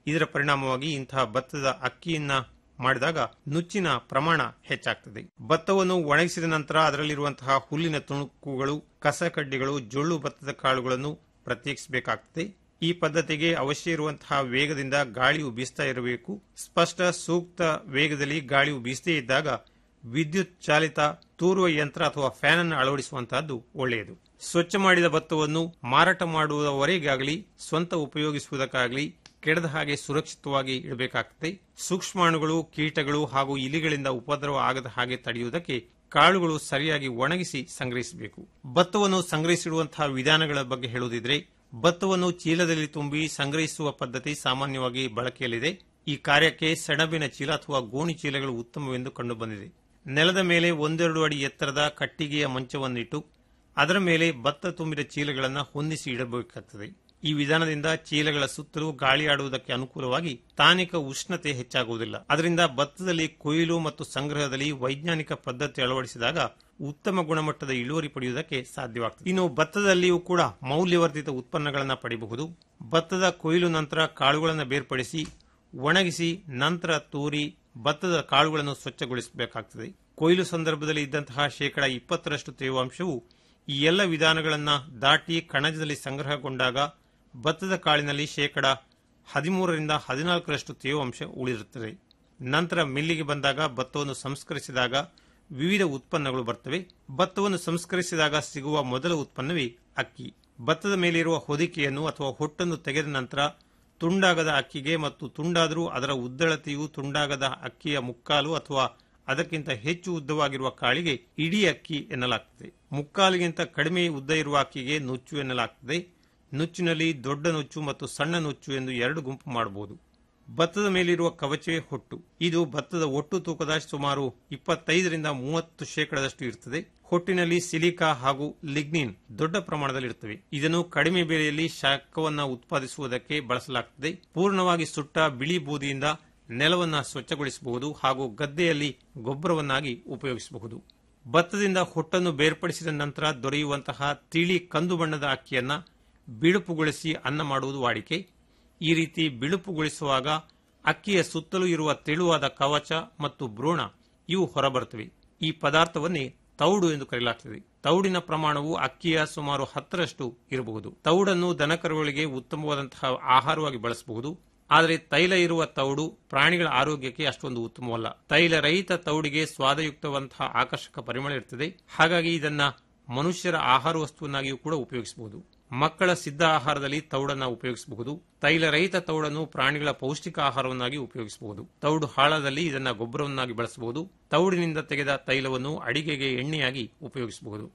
ಇದರ ಪರಿಣಾಮವಾಗಿ ಇಂತಹ ಭತ್ತದ ಅಕ್ಕಿಯನ್ನ ಮಾಡಿದಾಗ ನುಚ್ಚಿನ ಪ್ರಮಾಣ ಹೆಚ್ಚಾಗ್ತದೆ ಭತ್ತವನ್ನು ಒಣಗಿಸಿದ ನಂತರ ಅದರಲ್ಲಿರುವಂತಹ ಹುಲ್ಲಿನ ತುಣುಕುಗಳು ಕಸಕಡ್ಡಿಗಳು ಜೊಳ್ಳು ಭತ್ತದ ಕಾಳುಗಳನ್ನು ಪ್ರತ್ಯೇಕಿಸಬೇಕಾಗ್ತದೆ ಈ ಪದ್ಧತಿಗೆ ಅವಶ್ಯ ಇರುವಂತಹ ವೇಗದಿಂದ ಗಾಳಿಯು ಬೀಸ್ತಾ ಇರಬೇಕು ಸ್ಪಷ್ಟ ಸೂಕ್ತ ವೇಗದಲ್ಲಿ ಗಾಳಿಯು ಬೀಸದೇ ಇದ್ದಾಗ ವಿದ್ಯುತ್ ಚಾಲಿತ ತೂರುವ ಯಂತ್ರ ಅಥವಾ ಫ್ಯಾನ್ ಅನ್ನು ಅಳವಡಿಸುವಂತಹದ್ದು ಒಳ್ಳೆಯದು ಸ್ವಚ್ಛ ಮಾಡಿದ ಭತ್ತವನ್ನು ಮಾರಾಟ ಮಾಡುವವರೆಗಾಗಲಿ ಸ್ವಂತ ಉಪಯೋಗಿಸುವುದಕ್ಕಾಗಲಿ ಕೆಡದ ಹಾಗೆ ಸುರಕ್ಷಿತವಾಗಿ ಇಡಬೇಕಾಗ್ತದೆ ಸೂಕ್ಷ್ಮಾಣುಗಳು ಕೀಟಗಳು ಹಾಗೂ ಇಲಿಗಳಿಂದ ಉಪದ್ರವ ಆಗದ ಹಾಗೆ ತಡೆಯುವುದಕ್ಕೆ ಕಾಳುಗಳು ಸರಿಯಾಗಿ ಒಣಗಿಸಿ ಸಂಗ್ರಹಿಸಬೇಕು ಭತ್ತವನ್ನು ಸಂಗ್ರಹಿಸಿಡುವಂತಹ ವಿಧಾನಗಳ ಬಗ್ಗೆ ಹೇಳುವುದಿದ್ರೆ ಭತ್ತವನ್ನು ಚೀಲದಲ್ಲಿ ತುಂಬಿ ಸಂಗ್ರಹಿಸುವ ಪದ್ಧತಿ ಸಾಮಾನ್ಯವಾಗಿ ಬಳಕೆಯಲ್ಲಿದೆ ಈ ಕಾರ್ಯಕ್ಕೆ ಸೆಣಬಿನ ಚೀಲ ಅಥವಾ ಗೋಣಿ ಚೀಲಗಳು ಉತ್ತಮವೆಂದು ಕಂಡುಬಂದಿದೆ ನೆಲದ ಮೇಲೆ ಒಂದೆರಡು ಅಡಿ ಎತ್ತರದ ಕಟ್ಟಿಗೆಯ ಮಂಚವನ್ನಿಟ್ಟು ಅದರ ಮೇಲೆ ಭತ್ತ ತುಂಬಿದ ಚೀಲಗಳನ್ನು ಹೊಂದಿಸಿ ಇಡಬೇಕಾಗುತ್ತದೆ ಈ ವಿಧಾನದಿಂದ ಚೀಲಗಳ ಸುತ್ತಲೂ ಗಾಳಿ ಆಡುವುದಕ್ಕೆ ಅನುಕೂಲವಾಗಿ ಸ್ಥಾನಿಕ ಉಷ್ಣತೆ ಹೆಚ್ಚಾಗುವುದಿಲ್ಲ ಅದರಿಂದ ಭತ್ತದಲ್ಲಿ ಕೊಯ್ಲು ಮತ್ತು ಸಂಗ್ರಹದಲ್ಲಿ ವೈಜ್ಞಾನಿಕ ಪದ್ಧತಿ ಅಳವಡಿಸಿದಾಗ ಉತ್ತಮ ಗುಣಮಟ್ಟದ ಇಳುವರಿ ಪಡೆಯುವುದಕ್ಕೆ ಸಾಧ್ಯವಾಗ್ತದೆ ಇನ್ನು ಭತ್ತದಲ್ಲಿಯೂ ಕೂಡ ಮೌಲ್ಯವರ್ಧಿತ ಉತ್ಪನ್ನಗಳನ್ನು ಪಡೆಯಬಹುದು ಭತ್ತದ ಕೊಯ್ಲು ನಂತರ ಕಾಳುಗಳನ್ನು ಬೇರ್ಪಡಿಸಿ ಒಣಗಿಸಿ ನಂತರ ತೂರಿ ಭತ್ತದ ಕಾಳುಗಳನ್ನು ಸ್ವಚ್ಛಗೊಳಿಸಬೇಕಾಗುತ್ತದೆ ಕೊಯ್ಲು ಸಂದರ್ಭದಲ್ಲಿ ಇದ್ದಂತಹ ಶೇಕಡ ಇಪ್ಪತ್ತರಷ್ಟು ತೇವಾಂಶವು ಈ ಎಲ್ಲ ವಿಧಾನಗಳನ್ನು ದಾಟಿ ಕಣಜದಲ್ಲಿ ಸಂಗ್ರಹಗೊಂಡಾಗ ಭತ್ತದ ಕಾಳಿನಲ್ಲಿ ಶೇಕಡ ಹದಿಮೂರರಿಂದ ಹದಿನಾಲ್ಕರಷ್ಟು ತೇವಾಂಶ ಉಳಿದಿರುತ್ತದೆ ನಂತರ ಮಿಲ್ಲಿಗೆ ಬಂದಾಗ ಭತ್ತವನ್ನು ಸಂಸ್ಕರಿಸಿದಾಗ ವಿವಿಧ ಉತ್ಪನ್ನಗಳು ಬರ್ತವೆ ಭತ್ತವನ್ನು ಸಂಸ್ಕರಿಸಿದಾಗ ಸಿಗುವ ಮೊದಲ ಉತ್ಪನ್ನವೇ ಅಕ್ಕಿ ಭತ್ತದ ಮೇಲಿರುವ ಹೊದಿಕೆಯನ್ನು ಅಥವಾ ಹೊಟ್ಟನ್ನು ತೆಗೆದ ನಂತರ ತುಂಡಾಗದ ಅಕ್ಕಿಗೆ ಮತ್ತು ತುಂಡಾದರೂ ಅದರ ಉದ್ದಳತೆಯು ತುಂಡಾಗದ ಅಕ್ಕಿಯ ಮುಕ್ಕಾಲು ಅಥವಾ ಅದಕ್ಕಿಂತ ಹೆಚ್ಚು ಉದ್ದವಾಗಿರುವ ಕಾಳಿಗೆ ಇಡೀ ಅಕ್ಕಿ ಎನ್ನಲಾಗ್ತದೆ ಮುಕ್ಕಾಲಿಗಿಂತ ಕಡಿಮೆ ಉದ್ದ ಇರುವ ಅಕ್ಕಿಗೆ ನುಚ್ಚು ಎನ್ನಲಾಗ್ತದೆ ನುಚ್ಚಿನಲ್ಲಿ ದೊಡ್ಡ ನುಚ್ಚು ಮತ್ತು ಸಣ್ಣ ನುಚ್ಚು ಎಂದು ಎರಡು ಗುಂಪು ಮಾಡಬಹುದು ಭತ್ತದ ಮೇಲಿರುವ ಕವಚವೇ ಹೊಟ್ಟು ಇದು ಭತ್ತದ ಒಟ್ಟು ತೂಕದ ಸುಮಾರು ಇಪ್ಪತ್ತೈದರಿಂದ ಮೂವತ್ತು ಶೇಕಡದಷ್ಟು ಇರುತ್ತದೆ ಹೊಟ್ಟಿನಲ್ಲಿ ಸಿಲಿಕಾ ಹಾಗೂ ಲಿಗ್ನಿನ್ ದೊಡ್ಡ ಪ್ರಮಾಣದಲ್ಲಿ ಇರುತ್ತವೆ ಇದನ್ನು ಕಡಿಮೆ ಬೆಲೆಯಲ್ಲಿ ಶಾಖವನ್ನು ಉತ್ಪಾದಿಸುವುದಕ್ಕೆ ಬಳಸಲಾಗುತ್ತದೆ ಪೂರ್ಣವಾಗಿ ಸುಟ್ಟ ಬಿಳಿ ಬೂದಿಯಿಂದ ನೆಲವನ್ನ ಸ್ವಚ್ಛಗೊಳಿಸಬಹುದು ಹಾಗೂ ಗದ್ದೆಯಲ್ಲಿ ಗೊಬ್ಬರವನ್ನಾಗಿ ಉಪಯೋಗಿಸಬಹುದು ಭತ್ತದಿಂದ ಹೊಟ್ಟನ್ನು ಬೇರ್ಪಡಿಸಿದ ನಂತರ ದೊರೆಯುವಂತಹ ತಿಳಿ ಕಂದು ಬಣ್ಣದ ಅಕ್ಕಿಯನ್ನ ಬಿಳುಪುಗೊಳಿಸಿ ಅನ್ನ ಮಾಡುವುದು ವಾಡಿಕೆ ಈ ರೀತಿ ಬಿಳುಪುಗೊಳಿಸುವಾಗ ಅಕ್ಕಿಯ ಸುತ್ತಲೂ ಇರುವ ತೆಳುವಾದ ಕವಚ ಮತ್ತು ಭ್ರೂಣ ಇವು ಹೊರಬರುತ್ತವೆ ಈ ಪದಾರ್ಥವನ್ನೇ ತೌಡು ಎಂದು ಕರೆಯಲಾಗುತ್ತದೆ ತೌಡಿನ ಪ್ರಮಾಣವು ಅಕ್ಕಿಯ ಸುಮಾರು ಹತ್ತರಷ್ಟು ಇರಬಹುದು ತೌಡನ್ನು ದನಕರುಗಳಿಗೆ ಉತ್ತಮವಾದಂತಹ ಆಹಾರವಾಗಿ ಬಳಸಬಹುದು ಆದರೆ ತೈಲ ಇರುವ ತೌಡು ಪ್ರಾಣಿಗಳ ಆರೋಗ್ಯಕ್ಕೆ ಅಷ್ಟೊಂದು ಉತ್ತಮವಲ್ಲ ತೈಲ ರಹಿತ ತೌಡಿಗೆ ಸ್ವಾದಯುಕ್ತವಂತಹ ಆಕರ್ಷಕ ಪರಿಮಳ ಇರುತ್ತದೆ ಹಾಗಾಗಿ ಇದನ್ನ ಮನುಷ್ಯರ ಆಹಾರ ವಸ್ತುವನ್ನಾಗಿಯೂ ಕೂಡ ಉಪಯೋಗಿಸಬಹುದು ಮಕ್ಕಳ ಸಿದ್ಧ ಆಹಾರದಲ್ಲಿ ತೌಡನ್ನು ಉಪಯೋಗಿಸಬಹುದು ತೈಲ ರಹಿತ ತೌಡನ್ನು ಪ್ರಾಣಿಗಳ ಪೌಷ್ಟಿಕ ಆಹಾರವನ್ನಾಗಿ ಉಪಯೋಗಿಸಬಹುದು ತೌಡು ಹಾಳದಲ್ಲಿ ಇದನ್ನು ಗೊಬ್ಬರವನ್ನಾಗಿ ಬಳಸಬಹುದು ತೌಡಿನಿಂದ ತೆಗೆದ ತೈಲವನ್ನು ಅಡಿಗೆಗೆ ಎಣ್ಣೆಯಾಗಿ ಉಪಯೋಗಿಸಬಹುದು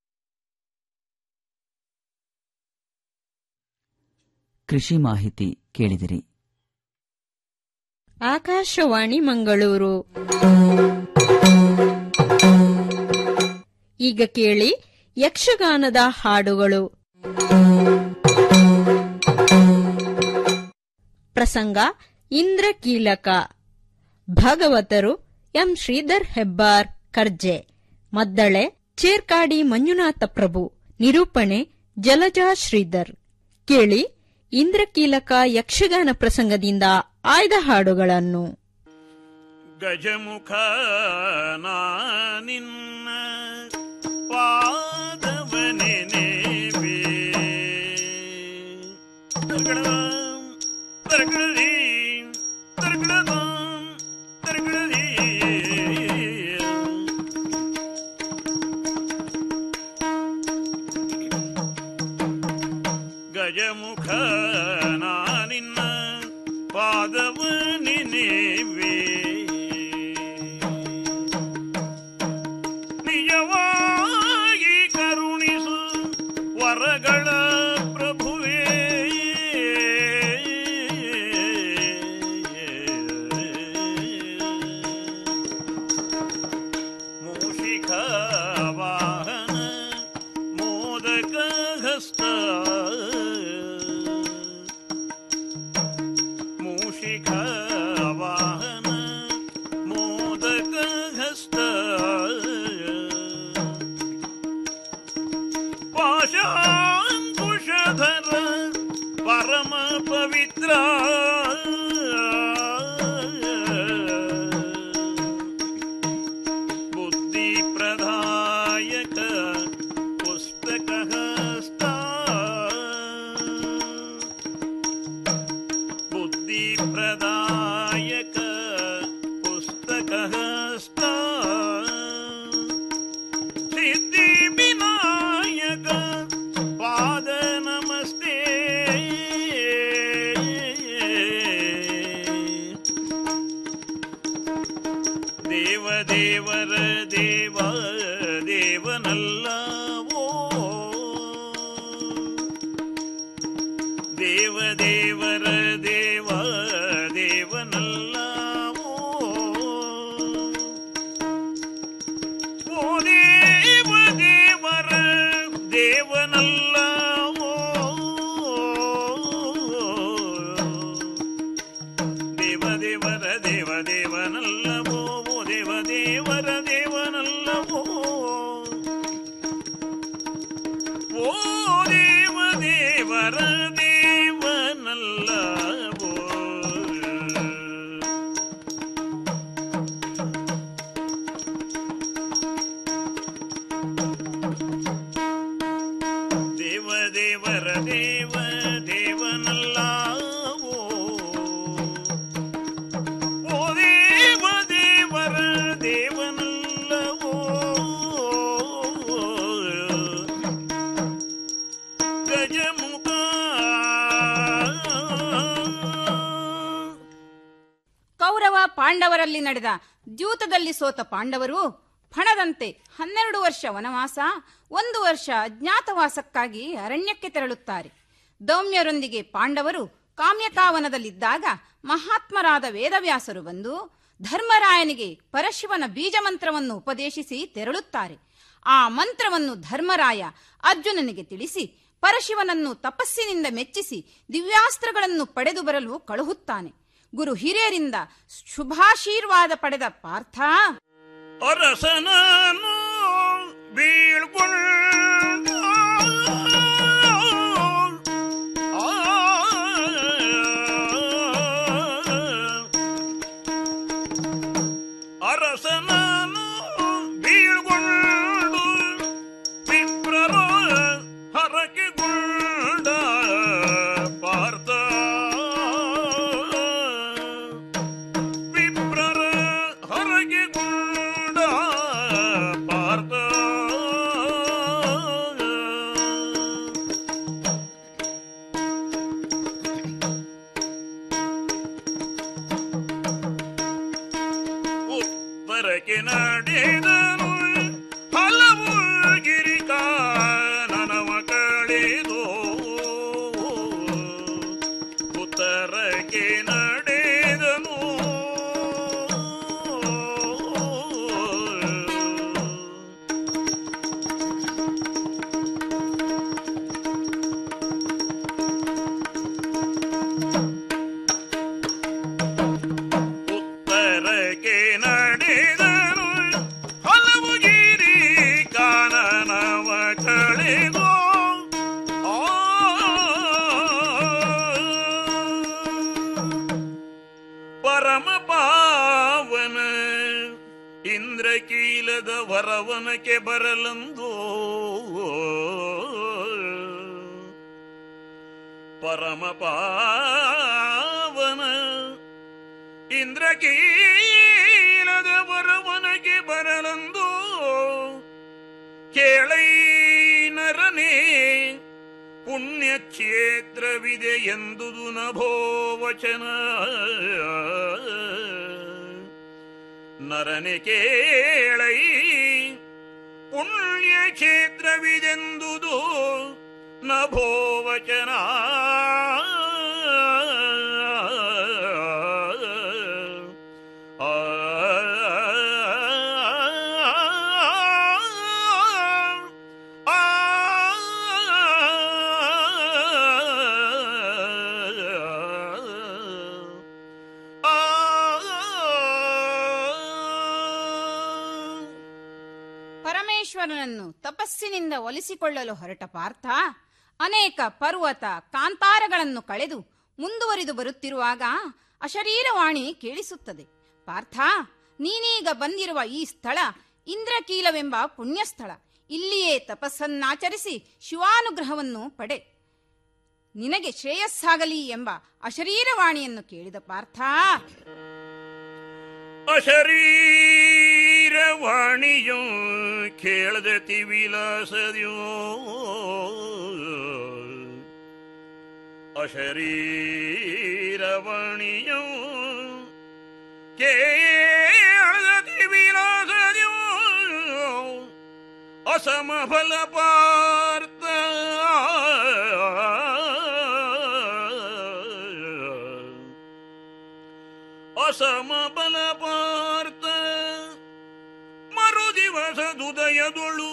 ಕೃಷಿ ಮಾಹಿತಿ ಕೇಳಿದಿರಿ ಆಕಾಶವಾಣಿ ಮಂಗಳೂರು ಈಗ ಕೇಳಿ ಯಕ್ಷಗಾನದ ಹಾಡುಗಳು ಪ್ರಸಂಗ ಇಂದ್ರಕೀಲಕ ಭಾಗವತರು ಎಂ ಶ್ರೀಧರ್ ಹೆಬ್ಬಾರ್ ಕರ್ಜೆ ಮದ್ದಳೆ ಚೇರ್ಕಾಡಿ ಮಂಜುನಾಥ ಪ್ರಭು ನಿರೂಪಣೆ ಜಲಜಾ ಶ್ರೀಧರ್ ಕೇಳಿ ಇಂದ್ರಕೀಲಕ ಯಕ್ಷಗಾನ ಪ್ರಸಂಗದಿಂದ ಆಯ್ದ ಹಾಡುಗಳನ್ನು ಗಜಮುಖ ನಿನ್ನ ಪಾದವನೆನೆವೆ ತರ್ಕಡದ ತರ್ಕಡದಿ ತರ್ಕಡದ ತರ್ಕಡದಿ ಗಜಮುಖ ನಿನ್ನ ಪಾದವ ನೆನೆವೆ ನಿಜವ ದೇವ ದೇವರ ದೇವ ದೇವನಲ್ಲವೋ ದೇವ ದೇವರ ದೇವ ದೇವನಲ್ಲವೋ ಓ ದೇವ ದೇವರ ದೇವನಲ್ಲವೋ ದೇವ ದೇವರ ದೇವ ದೇವನಲ್ಲವೋ ಓ ದೇವ ದೇವರ ದೇವನಲ್ಲವೋ ಓ ದೇವ ದೇವರ ದೇವನಲ್ಲವೋ ದೇವ ದೇವರ ದೇವ ದೇವನಲ್ಲವೋ ಓ ದೇವ ದೇವರ ದೇವನಲ್ಲವೋ ಗಜಮುಖ ಕೌರವ ಪಾಂಡವರಲ್ಲಿ ನಡೆದ ದ್ಯೂತದಲ್ಲಿ ಸೋತ ಪಾಂಡವರು ಫಣದಂತೆ ಹನ್ನೆರಡು ವರ್ಷ ವನವಾಸ ಒಂದು ವರ್ಷ ಅಜ್ಞಾತವಾಸಕ್ಕಾಗಿ ಅರಣ್ಯಕ್ಕೆ ತೆರಳುತ್ತಾರೆ ದೌಮ್ಯರೊಂದಿಗೆ ಪಾಂಡವರು ಕಾಮ್ಯಕಾವನದಲ್ಲಿದ್ದಾಗ ಮಹಾತ್ಮರಾದ ವೇದವ್ಯಾಸರು ಬಂದು ಧರ್ಮರಾಯನಿಗೆ ಪರಶಿವನ ಬೀಜ ಮಂತ್ರವನ್ನು ಉಪದೇಶಿಸಿ ತೆರಳುತ್ತಾರೆ ಆ ಮಂತ್ರವನ್ನು ಧರ್ಮರಾಯ ಅರ್ಜುನನಿಗೆ ತಿಳಿಸಿ ಪರಶಿವನನ್ನು ತಪಸ್ಸಿನಿಂದ ಮೆಚ್ಚಿಸಿ ದಿವ್ಯಾಸ್ತ್ರಗಳನ್ನು ಪಡೆದು ಬರಲು ಕಳುಹುತ್ತಾನೆ ಗುರು ಹಿರಿಯರಿಂದ ಶುಭಾಶೀರ್ವಾದ ಪಡೆದ ಪಾರ್ಥ ಅರಸನನು ಬೀಳ್ಕೊಂಡ ಅರಸನನು ಬೀಳ್ಕೊಂಡು ವಿಪ್ರರ ಹರಕೆಗೊಂಡ ಪಾರ್ಥ ವಿಪ್ರರ ಹೊರಗೆಗೊಂಡ ಪಾರ್ಥ ಉತ್ತರಕ್ಕೆ ನಡೆದನು ಹಲವು ಗಿರಿಕಾನನವ ಕಳೆದು ಉತ್ತರಕ್ಕೆ ನಡೆದನು ಉತ್ತರಕ್ಕೆ ನಡೆದನು ಹಲವು ಗಿರಿ ಕಾನನವ ಕಳೆದು ಆ ಪರಮ ಪಾವನ ಇಂದ್ರಕೀಲದ ವರವನಕ್ಕೆ ಬರಲಂದು ಪರಮ ಪಾವನ ಇಂದ್ರಕೀಲದ ವರವನಕ್ಕೆ ಬರಲಂದು ಕೇಳೈ ನರನೇ ಪುಣ್ಯಕ್ಷೇತ್ರವಿದೆ ಎಂದುದು ನಭೋ ವಚನ ನರನೆ ಕೇಳೈ ಪುಣ್ಯಕ್ಷೇತ್ರವಿದೆಂದುದು ನಭೋ ವಚನ ಪರಮೇಶ್ವರನನ್ನು ತಪಸ್ಸಿನಿಂದ ಒಲಿಸಿಕೊಳ್ಳಲು ಹೊರಟ ಪಾರ್ಥ ಅನೇಕ ಪರ್ವತ ಕಾಂತಾರಗಳನ್ನು ಕಳೆದು ಮುಂದುವರಿದು ಬರುತ್ತಿರುವಾಗ ಅಶರೀರವಾಣಿ ಕೇಳಿಸುತ್ತದೆ ಪಾರ್ಥ ನೀನೀಗ ಬಂದಿರುವ ಈ ಸ್ಥಳ ಇಂದ್ರಕೀಲವೆಂಬ ಪುಣ್ಯಸ್ಥಳ ಇಲ್ಲಿಯೇ ತಪಸ್ಸನ್ನಾಚರಿಸಿ ಶಿವಾನುಗ್ರಹವನ್ನು ಪಡೆ ನಿನಗೆ ಶ್ರೇಯಸ್ಸಾಗಲಿ ಎಂಬ ಅಶರೀರವಾಣಿಯನ್ನು ಕೇಳಿದ ಪಾರ್ಥ ಅಶರೀರವಾಣಿಯೋ ಕೇಳದ ತಿವಿಲಾಸದ್ಯೋ ಅಶರೀರವಾಣಿಯೋ ಕೇಳದ ತಿವಿ ಅಸಮಫಲ ಪಾರ್ಥ ಅಸಮಫಲ ಪಾರ್ಥ ಮರುದಿವಸ ದುದಯದೊಳು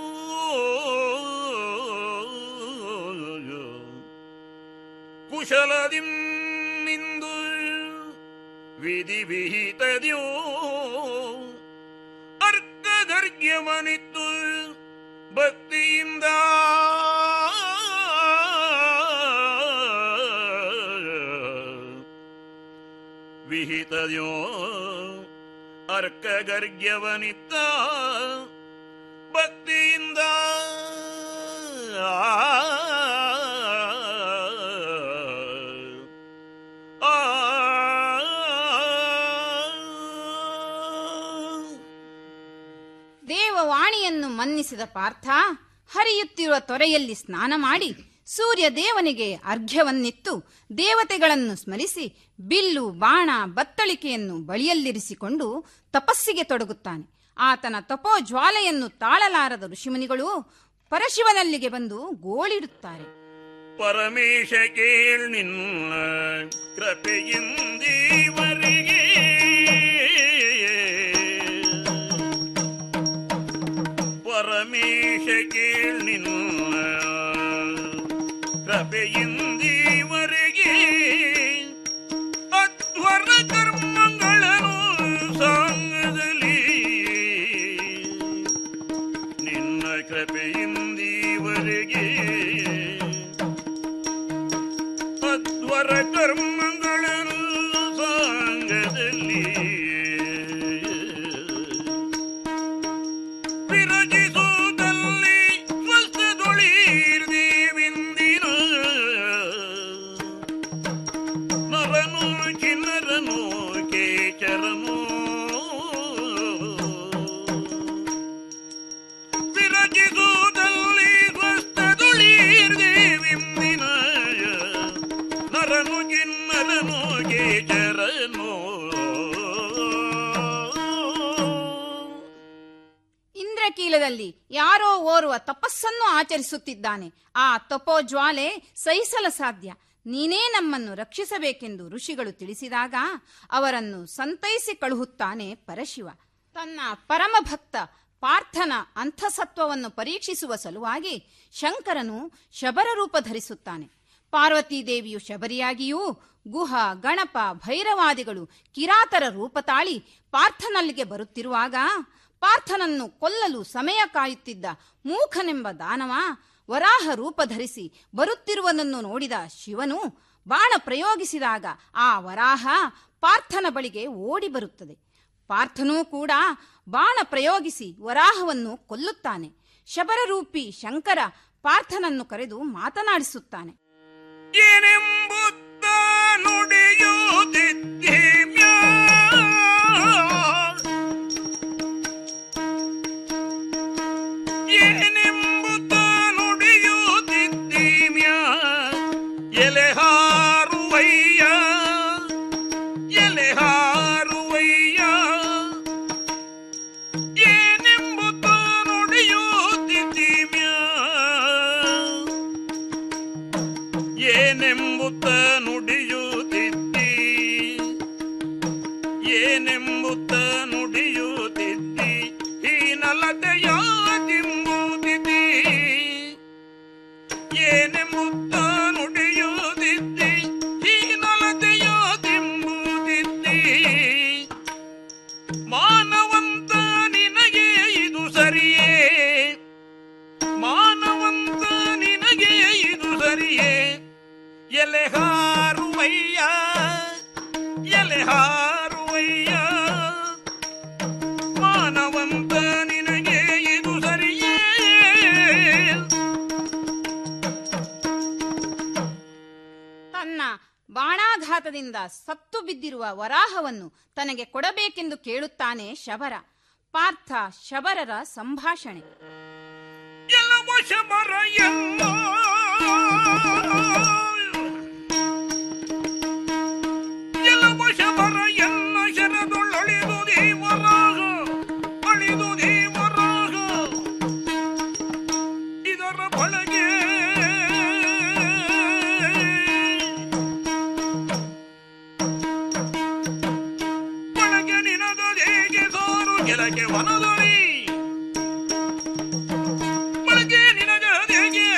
ಕುಶಲದಿಮ್ಮಿಂದು ವಿಧಿ ವಿಹಿತದ್ಯೋ ಅರ್ಕದರ್ಗ್ಯವನಿತ್ತು ಭಕ್ತಿಯಿಂದ ವಿಹಿತದ್ಯೋ ಅರ್ಕಗರ್ಗ್ಯವನಿತ್ತ ಭಕ್ತಿಯಿಂದ ದೇವವಾಣಿಯನ್ನು ಮನ್ನಿಸಿದ ಪಾರ್ಥ ಹರಿಯುತ್ತಿರುವ ತೊರೆಯಲ್ಲಿ ಸ್ನಾನ ಮಾಡಿ ಸೂರ್ಯ ದೇವನಿಗೆ ಅರ್ಘ್ಯವನ್ನಿತ್ತು ದೇವತೆಗಳನ್ನು ಸ್ಮರಿಸಿ ಬಿಲ್ಲು ಬಾಣ ಬತ್ತಳಿಕೆಯನ್ನು ಬಳಿಯಲ್ಲಿರಿಸಿಕೊಂಡು ತಪಸ್ಸಿಗೆ ತೊಡಗುತ್ತಾನೆ ಆತನ ತಪೋ ಜ್ವಾಲೆಯನ್ನು ತಾಳಲಾರದ ಋಷಿಮುನಿಗಳು ಪರಶಿವನಲ್ಲಿಗೆ ಬಂದು ಗೋಳಿಡುತ್ತಾರೆ ಪರಮೇಶ ಕೇಳ್ ನಿನ್ನ ಕೃಪೆಯಿಂದೀವರೆಗೆ ಪರಮೇಶ ಕೇಳ್ ನಿನ್ನ ಕೃಪೆಯಿಂದೀವರೆಗೆ ಅಧ್ವರ ಕರ್ಮಗಳನ್ನು ಸಾಂಗದಲ್ಲಿ ನಿನ್ನ ಕೃಪೆಯಿಂದೀವರೆಗೆ ಅಧ್ವರ ಕರ್ಮಗಳನ್ನು ಸಾಂಗದಲ್ಲಿ ವಿರಜಿಸುವುದಲ್ಲಿ ಸ್ವಸ್ಥದೊಳೀರ್ದೇವಿಂದಿನ ನರನು ಕಿನ್ನರನು ಕೇಚರನು ವಿರಜಿಸುವುದಲ್ಲಿ ಸ್ವಸ್ಥದೊಳೀರ್ದೇವಿಂದಿನ ನರನು ಕಿನ್ನರನು ಕೇಚರನು ಇಂದ್ರಕೀಲದಲ್ಲಿ ಯಾರೋ ಓರ್ವ ತಪಸ್ಸನ್ನು ಆಚರಿಸುತ್ತಿದ್ದಾನೆ ಆ ತಪೋಜ್ವಾಲೆ ಸಹಿಸಲ ಸಾಧ್ಯ ನೀನೇ ನಮ್ಮನ್ನು ರಕ್ಷಿಸಬೇಕೆಂದು ಋಷಿಗಳು ತಿಳಿಸಿದಾಗ ಅವರನ್ನು ಸಂತೈಸಿ ಕಳುಹುತ್ತಾನೆ ಪರಶಿವ ತನ್ನ ಪರಮ ಭಕ್ತ ಪಾರ್ಥನ ಅಂತಸತ್ವವನ್ನು ಪರೀಕ್ಷಿಸುವ ಸಲುವಾಗಿ ಶಂಕರನು ಶಬರ ರೂಪ ಧರಿಸುತ್ತಾನೆ ಪಾರ್ವತೀದೇವಿಯು ಶಬರಿಯಾಗಿಯೂ ಗುಹ ಗಣಪ ಭೈರವಾದಿಗಳು ಕಿರಾತರ ರೂಪ ತಾಳಿ ಪಾರ್ಥನಲ್ಲಿಗೆ ಬರುತ್ತಿರುವಾಗ ಪಾರ್ಥನನ್ನು ಕೊಲ್ಲಲು ಸಮಯ ಕಾಯುತ್ತಿದ್ದ ಮೂಖನೆಂಬ ದಾನವ ವರಾಹ ರೂಪ ಧರಿಸಿ ಬರುತ್ತಿರುವನನ್ನು ನೋಡಿದ ಶಿವನು ಬಾಣ ಪ್ರಯೋಗಿಸಿದಾಗ ಆ ವರಾಹ ಪಾರ್ಥನ ಬಳಿಗೆ ಓಡಿ ಬರುತ್ತದೆ ಪಾರ್ಥನೂ ಕೂಡ ಬಾಣ ಪ್ರಯೋಗಿಸಿ ವರಾಹವನ್ನು ಕೊಲ್ಲುತ್ತಾನೆ ಶಬರರೂಪಿ ಶಂಕರ ಪಾರ್ಥನನ್ನು ಕರೆದು ಮಾತನಾಡಿಸುತ್ತಾನೆ ಏನೆಂಬುತ್ತ ನುಡಿಯುತ್ತಿದ್ದೀಮ್ಯ ಏನೆಂಬುತ್ತ ನುಡಿಯುತ್ತಿದ್ದೀಮ್ಯ ಎಲೆಹಾರುವಯ್ಯ ಎಲೆಹಾರುವಯ್ಯ ಏನೆಂಬುತ್ತ ನುಡಿಯುತ್ತಿದ್ದೀಮ್ಯ ಏನೆಂಬುತ್ತ ನುಡಿಯುತ್ತಿದ್ದಿ ಏನೆಂಬುತ್ತ ನುಡಿಯುತ್ತಿದ್ದಿ ಹೀನಲತೆಯ ತಿಂಬುತ್ತಿದ್ದಿ ಏನೆಂಬುತ್ತ ನುಡಿಯುತ್ತಿದ್ದಿ ಹೀನಲತೆಯ ತಿಂಬುತ್ತಿದ್ದಿ ಮಾನವಂತ ನಿನಗೆ ಇದು ಸರಿಯೇ ಮಾನವಂತ ನಿನಗೆ ಇದು ಸರಿಯೇ ಎಲೆಹಾರುವಯ್ಯ ಎಲೆಹಾರುವಯ್ಯ ಮಾನವಂತ ನಿನಗೆ ಇದು ಸರಿಯೇ ತನ್ನ ಬಾಣಾಘಾತದಿಂದ ಸತ್ತು ಬಿದ್ದಿರುವ ವರಾಹವನ್ನು ತನಗೆ ಕೊಡಬೇಕೆಂದು ಕೇಳುತ್ತಾನೆ ಶಬರ ಪಾರ್ಥ ಶಬರರ ಸಂಭಾಷಣೆ ಎಲ್ಲವ ಶಬರ ಎಲ್ಲ ಎಲ್ಲವ ಶಬರ ಎಲ್ಲ ಶರದೊಳಳಿದು ದೇವರಾಗ ಅಳಿದು ದೇವರಾಗ ಗೆಲಗೆ ವನದೊಳಿ ಬಳಕೆ ನಿನಗದೆಗೆ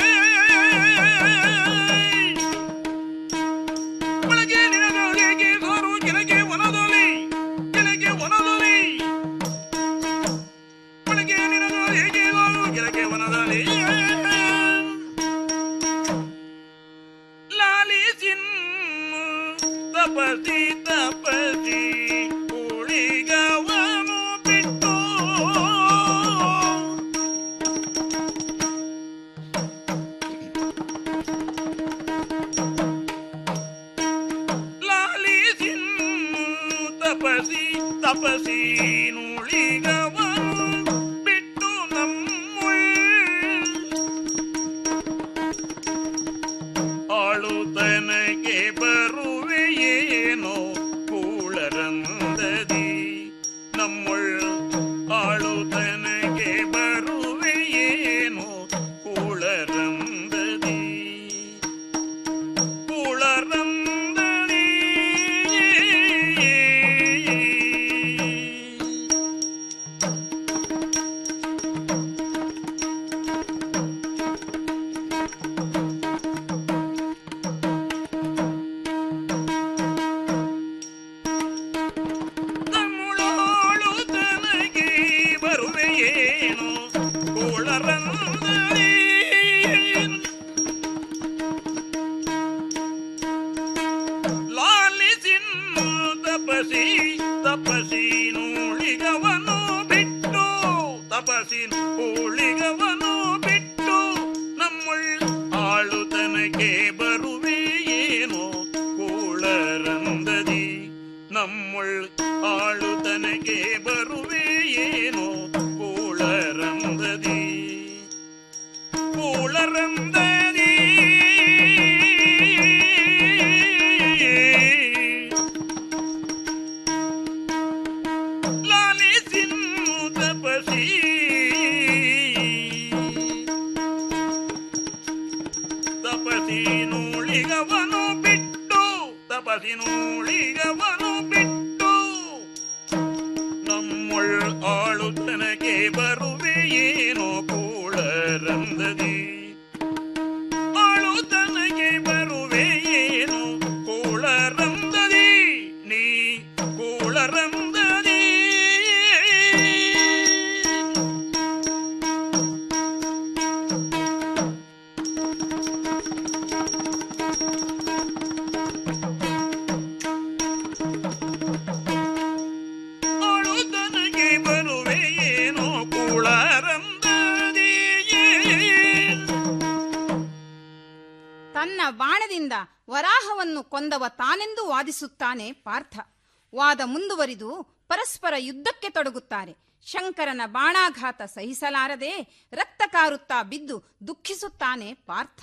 ಬಳಕೆ ನಿನಗದೆಗೆ ಸಾರು ಗೆಲಗೆ ವನದೊಳಿ ಗೆಲಗೆ ವನದೊಳಿ ಬಳಕೆ ನಿನಗದೆಗೆ ಸಾರು ಗೆಲಗೆ ವನದೊಳಿ ಲಾಲಿಸಿನ್ ತಪಸಿ ತಪಸಿ ಉಳಿಗವನು ಬಿಟ್ಟು ಲಾಲಿಸಿನ್ ತಪಸಿ ತಪಸಿ ನುಳಿಗವನು ಬಿಟ್ಟು ನಮ್ಮುಳ್ ಆಳುತನಗೆ ಬರುವೆಯೇನೋ ಕೂಳರಂದದಿ ನಮ್ಮೊಳ್ ಆಳುತನಗೆ ಬರುವೆಯೇನೋ ಕೂಳರಂದದಿ ಕೂಳರಂದದಿ ತಮ್ಮುಳೋಳು ತನಗೆ ಬರುವೆಯೇನು ಕೂಳರಂದದಿ ಲಾಲಿಸಿನ್ನು ತಪಸಿ ತಪಸಿ ನೂಳಿಗವನು ಬಿಟ್ಟು ತಪಸಿ ಉಳಿಗವನು ಬಿಟ್ಟು ನಮ್ಮಳ್ ಆಳುತನಕ್ಕೆ ಬರುವೆಯೇನೋ ಕೂಳರಂದದಿ ನಮ್ಮಳ್ ಆಳುತನಕ್ಕೆ ಬರುವೆಯೇನೋ ಕೂಳರಂದದಿ ಕೂಳರಂದದಿ ಲಾಲಿಸಿನ್ನು ತಪಸಿ ತಪಸಿ ನೂಳಿಗವನು ಬಿಟ್ಟು ತಪಸಿ ನೂಳಿಗವನು ಬಿಟ್ಟು ನಮ್ಮೊಳ್ ಆಳುತನಗೆ ಬರುವೆಯೇನೋ ಕೂಳರಂದದಿ ಆಳುತನಗೆ ಬರುವೆಯೇನೋ ಕೂಳರಂದದಿ ನೀ ಕೂಳರಂದದಿ ಆಳುತನಗೆ ಬರುವೆಯೇನೋ ಕೂಳರಂದದಿ ತನ್ನ ಬಾಣದಿಂದ ವರಾಹವನ್ನು ಕೊಂದವ ತಾನೆಂದು ವಾದಿಸುತ್ತಾನೆ ಪಾರ್ಥ ವಾದ ಮುಂದುವರಿದು ಪರಸ್ಪರ ಯುದ್ಧಕ್ಕೆ ತೊಡಗುತ್ತಾರೆ ಶಂಕರನ ಬಾಣಾಘಾತ ಸಹಿಸಲಾರದೆ ರಕ್ತ ಕಾರುತ್ತಾ ಬಿದ್ದು ದುಃಖಿಸುತ್ತಾನೆ ಪಾರ್ಥ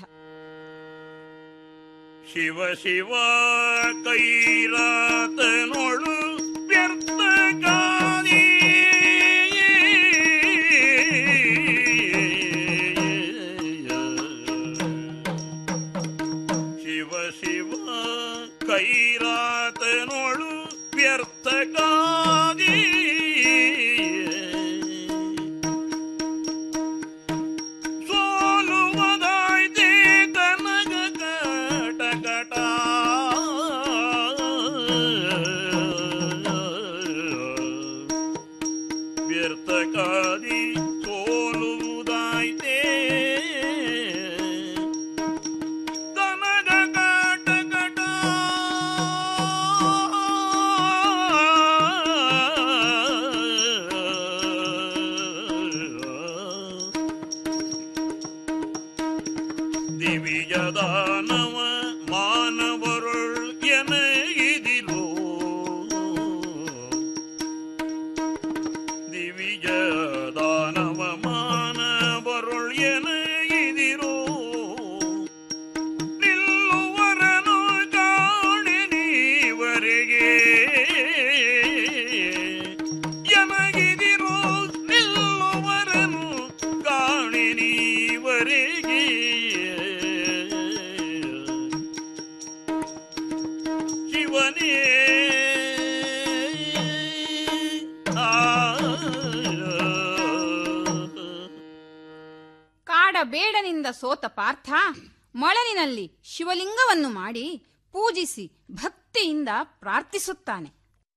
ಶಿವ ಶಿವ ಕೈರಾತನೊಳು ವ್ಯರ್ಥ ಗಾದಿ ಶಿವ ಶಿವ ಕೈರಾತನೊಳು ವ್ಯರ್ಥ ಗಾದಿ ಸೋಲುವುದಾಯ್ತೆ ತನಗ ಕಟ ಕಟ ವ್ಯರ್ಥ ಕಾದಿ ಸೋಲುವುದಾಯ್ತೆ ತನಗ ಕಟ ಕಟ ದಿವಿಜದಾನವ ಮಾನವರುಳ್ ಎನಗಿದಿಲೋ ದಿವಿಜದಾನವ ಮಾನವರುಳ್ ಎನಗಿದಿರೋ ನಿಲ್ಲುವರನು ಕಾಣೆ ನೀವರೆಗೆ ಎನಗಿದಿರೋ ನಿಲ್ಲುವರನು ಕಾಣೆ ನೀವರೆಗೆ ಬೇಡನಿಂದ ಸೋತ ಪಾರ್ಥ ಮೊಳಲಿನಲ್ಲಿ ಶಿವಲಿಂಗವನ್ನು ಮಾಡಿ ಪೂಜಿಸಿ ಭಕ್ತಿಯಿಂದ ಪ್ರಾರ್ಥಿಸುತ್ತಾನೆ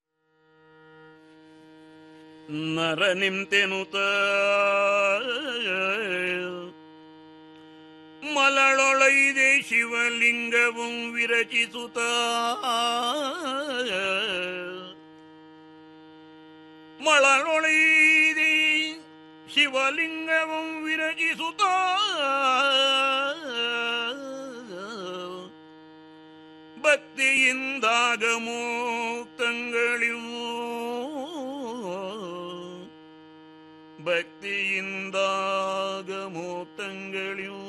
ನರ ನಿಂತೆನುತ ಮಲಳೊಳೈದೆ ಶಿವಲಿಂಗವು ವಿರಚಿಸುತ್ತ ಮಳಳೊಳೈದೆ ಶಿವಲಿಂಗವು ವಿರಚಿಸುತ್ತ ಭಕ್ತಿಯಿಂದಾಗಮೋ ತಂಗಳಿವು ಭಕ್ತಿಯಿಂದಾಗಮೋ ತಂಗಳಿವು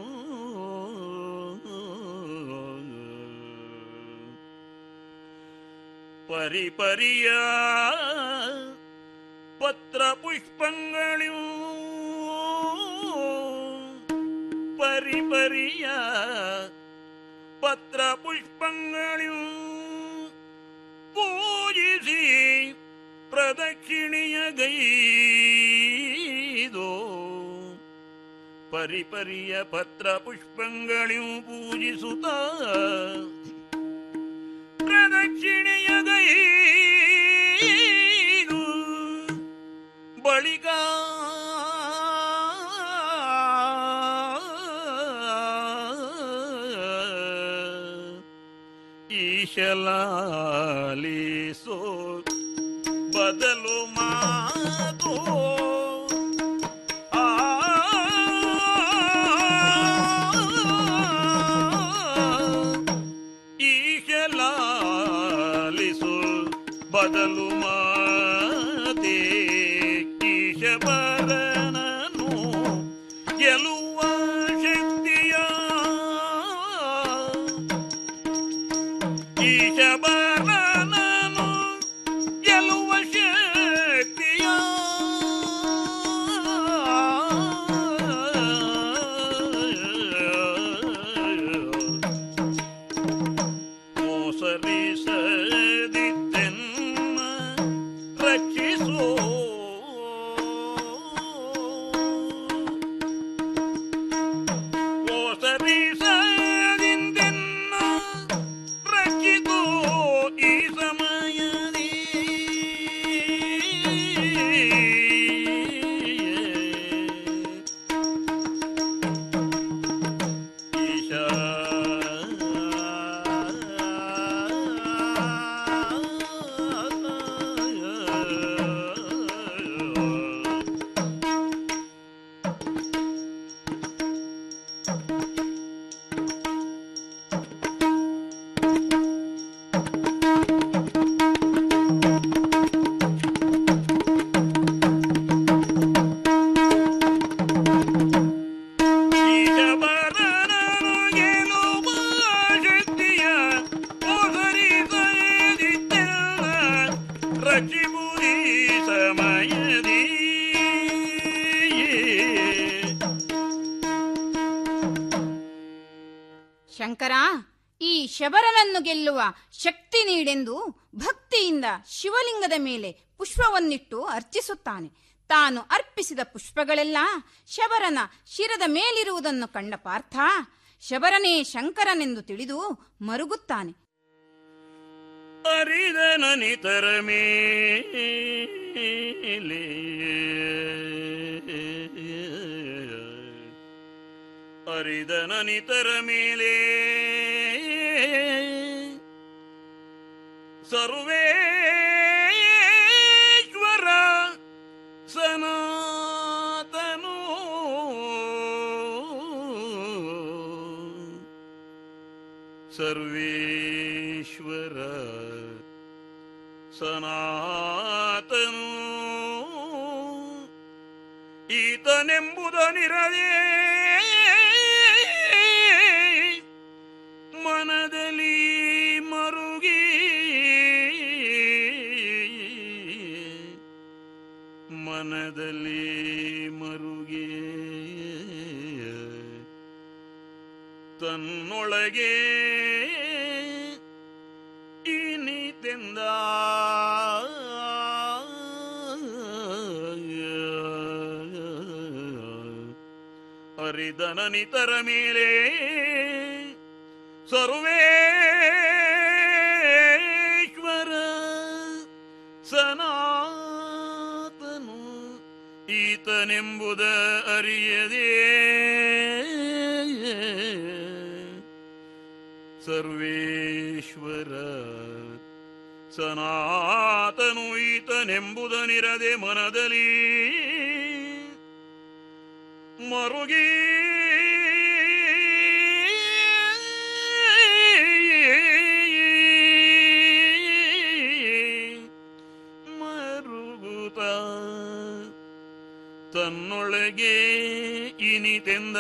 ಪರಿಪರಿಯ ಪತ್ರ ಪುಷ್ಪಗಳಿವು ಪರಿಪರಿಯ ಪತ್ರ ಪುಷ್ಪಗಳಿವು ಪೂಜಿಸಿ ಪ್ರದಕ್ಷಿಣೆಯ ಗೈದೋ ಪರಿಪರಿಯ ಪತ್ರ ಪುಷ್ಪಗಳಿವು ಪೂಜಿಸುತ್ತ ಪ್ರದಕ್ಷಿಣೆಯ ಗೈದು ಬಳಿಕ ಈಶಲಾಲಿಸೋ ಬದಲು ಮಾತು ಆ ಈಶಲಾಲಿಸು ಬದಲು ಮಾತೆ ಈಶಬರನನು ಗೆಲುವ ಶಕ್ತಿಯ ಈಶಬರನನು ಗೆಲುವ ಶಕ್ತಿಯ ಮೋಸರಿಸದಿದ್ದೆನ್ನ ರಕ್ಷಿಸೋ ಮೋಸರಿಸದಿಂದೆನ್ನ ರಕ್ಷಿಸೋ ಈ ಸಮಯದಿ ಈಶಾ ಈಶಬರನನು ಗೆಲುವ ಶಕ್ತಿಯ ಮೋಸರಿಸದಿದ್ದೆಲ್ಲ ರಕ್ಷಿಬುದಿ ಸಮಯದಿ ಶಂಕರ ಈ ಶಬರನನ್ನು ಗೆಲ್ಲುವ ಶಕ್ತಿ ನೀಡೆಂದು ಭಕ್ತಿಯಿಂದ ಶಿವಲಿಂಗದ ಮೇಲೆ ಪುಷ್ಪವನ್ನಿಟ್ಟು ಅರ್ಚಿಸುತ್ತಾನೆ ತಾನು ಅರ್ಪಿಸಿದ ಪುಷ್ಪಗಳೆಲ್ಲ ಶಬರನ ಶಿರದ ಮೇಲಿರುವುದನ್ನು ಕಂಡ ಪಾರ್ಥ ಶಬರನೇ ಶಂಕರನೆಂದು ತಿಳಿದು ಮರುಗುತ್ತಾನೆ ಅರಿದನ ನಿತರ ಮೇಲೆ ಅರಿದನ ನಿತರ ಮೇಲೆ ಸರ್ವೇಶ್ವರ ಸನಾತನು ಸರ್ವೇಶ್ವರ ಸನಾತನು ಈತನೆಂಬುದನಿರದೆ ಮನದಲ್ಲಿ ಮರುಗಿ ಮನದಲ್ಲಿ ಮರುಗಿ ತನ್ನೊಳಗೆ ಇನಿತೆಂದ ಹರಿದನನಿತರ ಮೇಲೆ ಸರ್ವೇಶ್ವರ ಸನಾತನು ಈತನೆಂಬುದ ಅರಿಯದೇ ಸರ್ವೇಶ್ವರ ಸನಾತನು ಈತನೆಂಬುದನಿರದೆ ಮನದಲ್ಲಿ ಮರುಗಿ ಮರುಗುತ ತನ್ನೊಳಗೆ ಇನಿತೆಂದ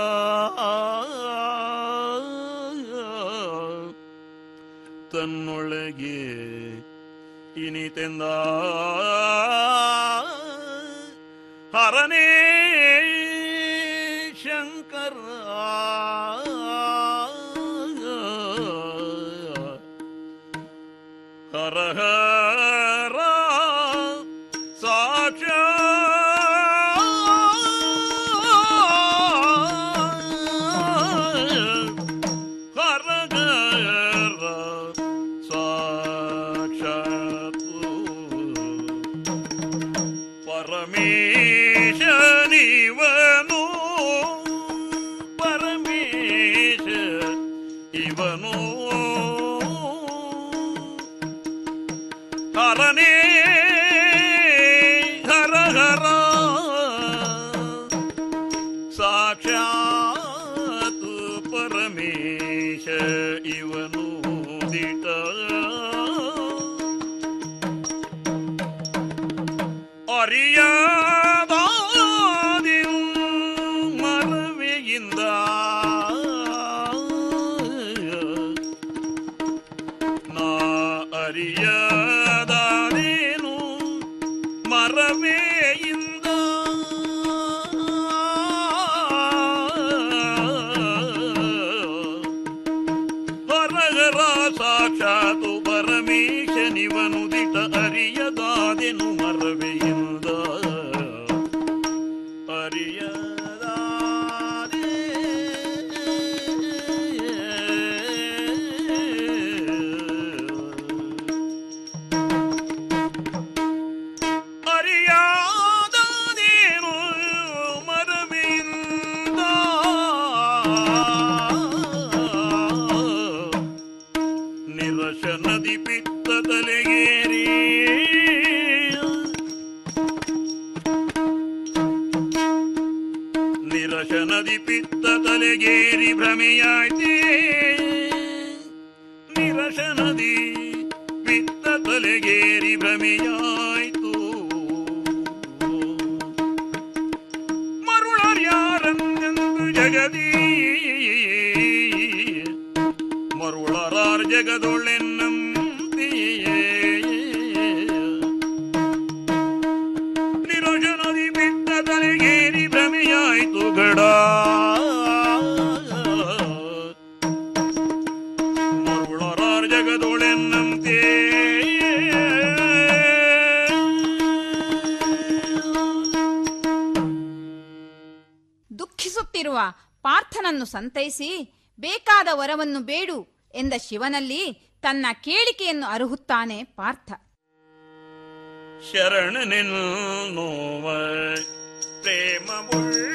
ತನ್ನೊಳಗೆ ಇನಿತೆಂದ ಹರನೇ ಶಂಕರ ಹರ ಹರ ಸಾಕ್ಷ ಹರ ಹರ ಸಾಕ್ಷಾತ್ ಪರಮೇಶ ನೀವನು ಪರಮೇಶ ಇವನು ಹರನೇ ಹರ ಹರ ಸಾಕ್ಷಾತ್ ಪರಮೇಶ ಇವನು ದಿಟ ಅರಿಯದಾದಿರು ಮರವೆಯಿಂದ ನಾ ಅರಿಯದಾದೇನು ಮರವೆಯಿಂದ ಹೊರಗರ ಸಾಕ್ಷಾತು ಪರಮೇಶನಿವನು ದಿಟ ಅರಿಯದಾದೆನು ಮರವೆಯಿಂದ ಅರಿಯದಾದೆ ಅರಿಯಾದೇನು ಮರವಿಂದ ನಿರಶ ನದಿ ಪಿತ್ತ ತಲೆಗೇರಿ ನಿರಶ ನದಿ ಪಿತ್ತ ತಲೆಗೇರಿ ಭ್ರಮೆಯಾಯ್ತೇ ನಿರಶ ನದಿ ಪಿತ್ತ ತಲೆಗೇರಿ ಭ್ರಮೆಯಾಯ್ತು ಮರುಳರ್ಯಾರೆಂದು ಜಗದೀ ಮರುಳರಾರ್ ಜಗದೊಳ್ಳೆನ್ನಂತೆಯೇ ನಿರೋಷ ನದಿ ಬಿಟ್ಟ ತಲೆಗೇರಿ ಭ್ರಮೆಯಾಯಿತು ಗಡ ಮರುಳರಾರ್ ಜಗದೊಳೆನ್ನಂತೆ ದುಃಖಿಸುತ್ತಿರುವ ಪಾರ್ಥನನ್ನು ಸಂತೈಸಿ ಬೇಕಾದ ವರವನ್ನು ಬೇಡು ಎಂದ ಶಿವನಲ್ಲಿ ತನ್ನ ಕೇಳಿಕೆಯನ್ನು ಅರುಹುತ್ತಾನೆ ಪಾರ್ಥ ಶರಣನೆನ್ನೋವ ಪ್ರೇಮವುಳ್ಳ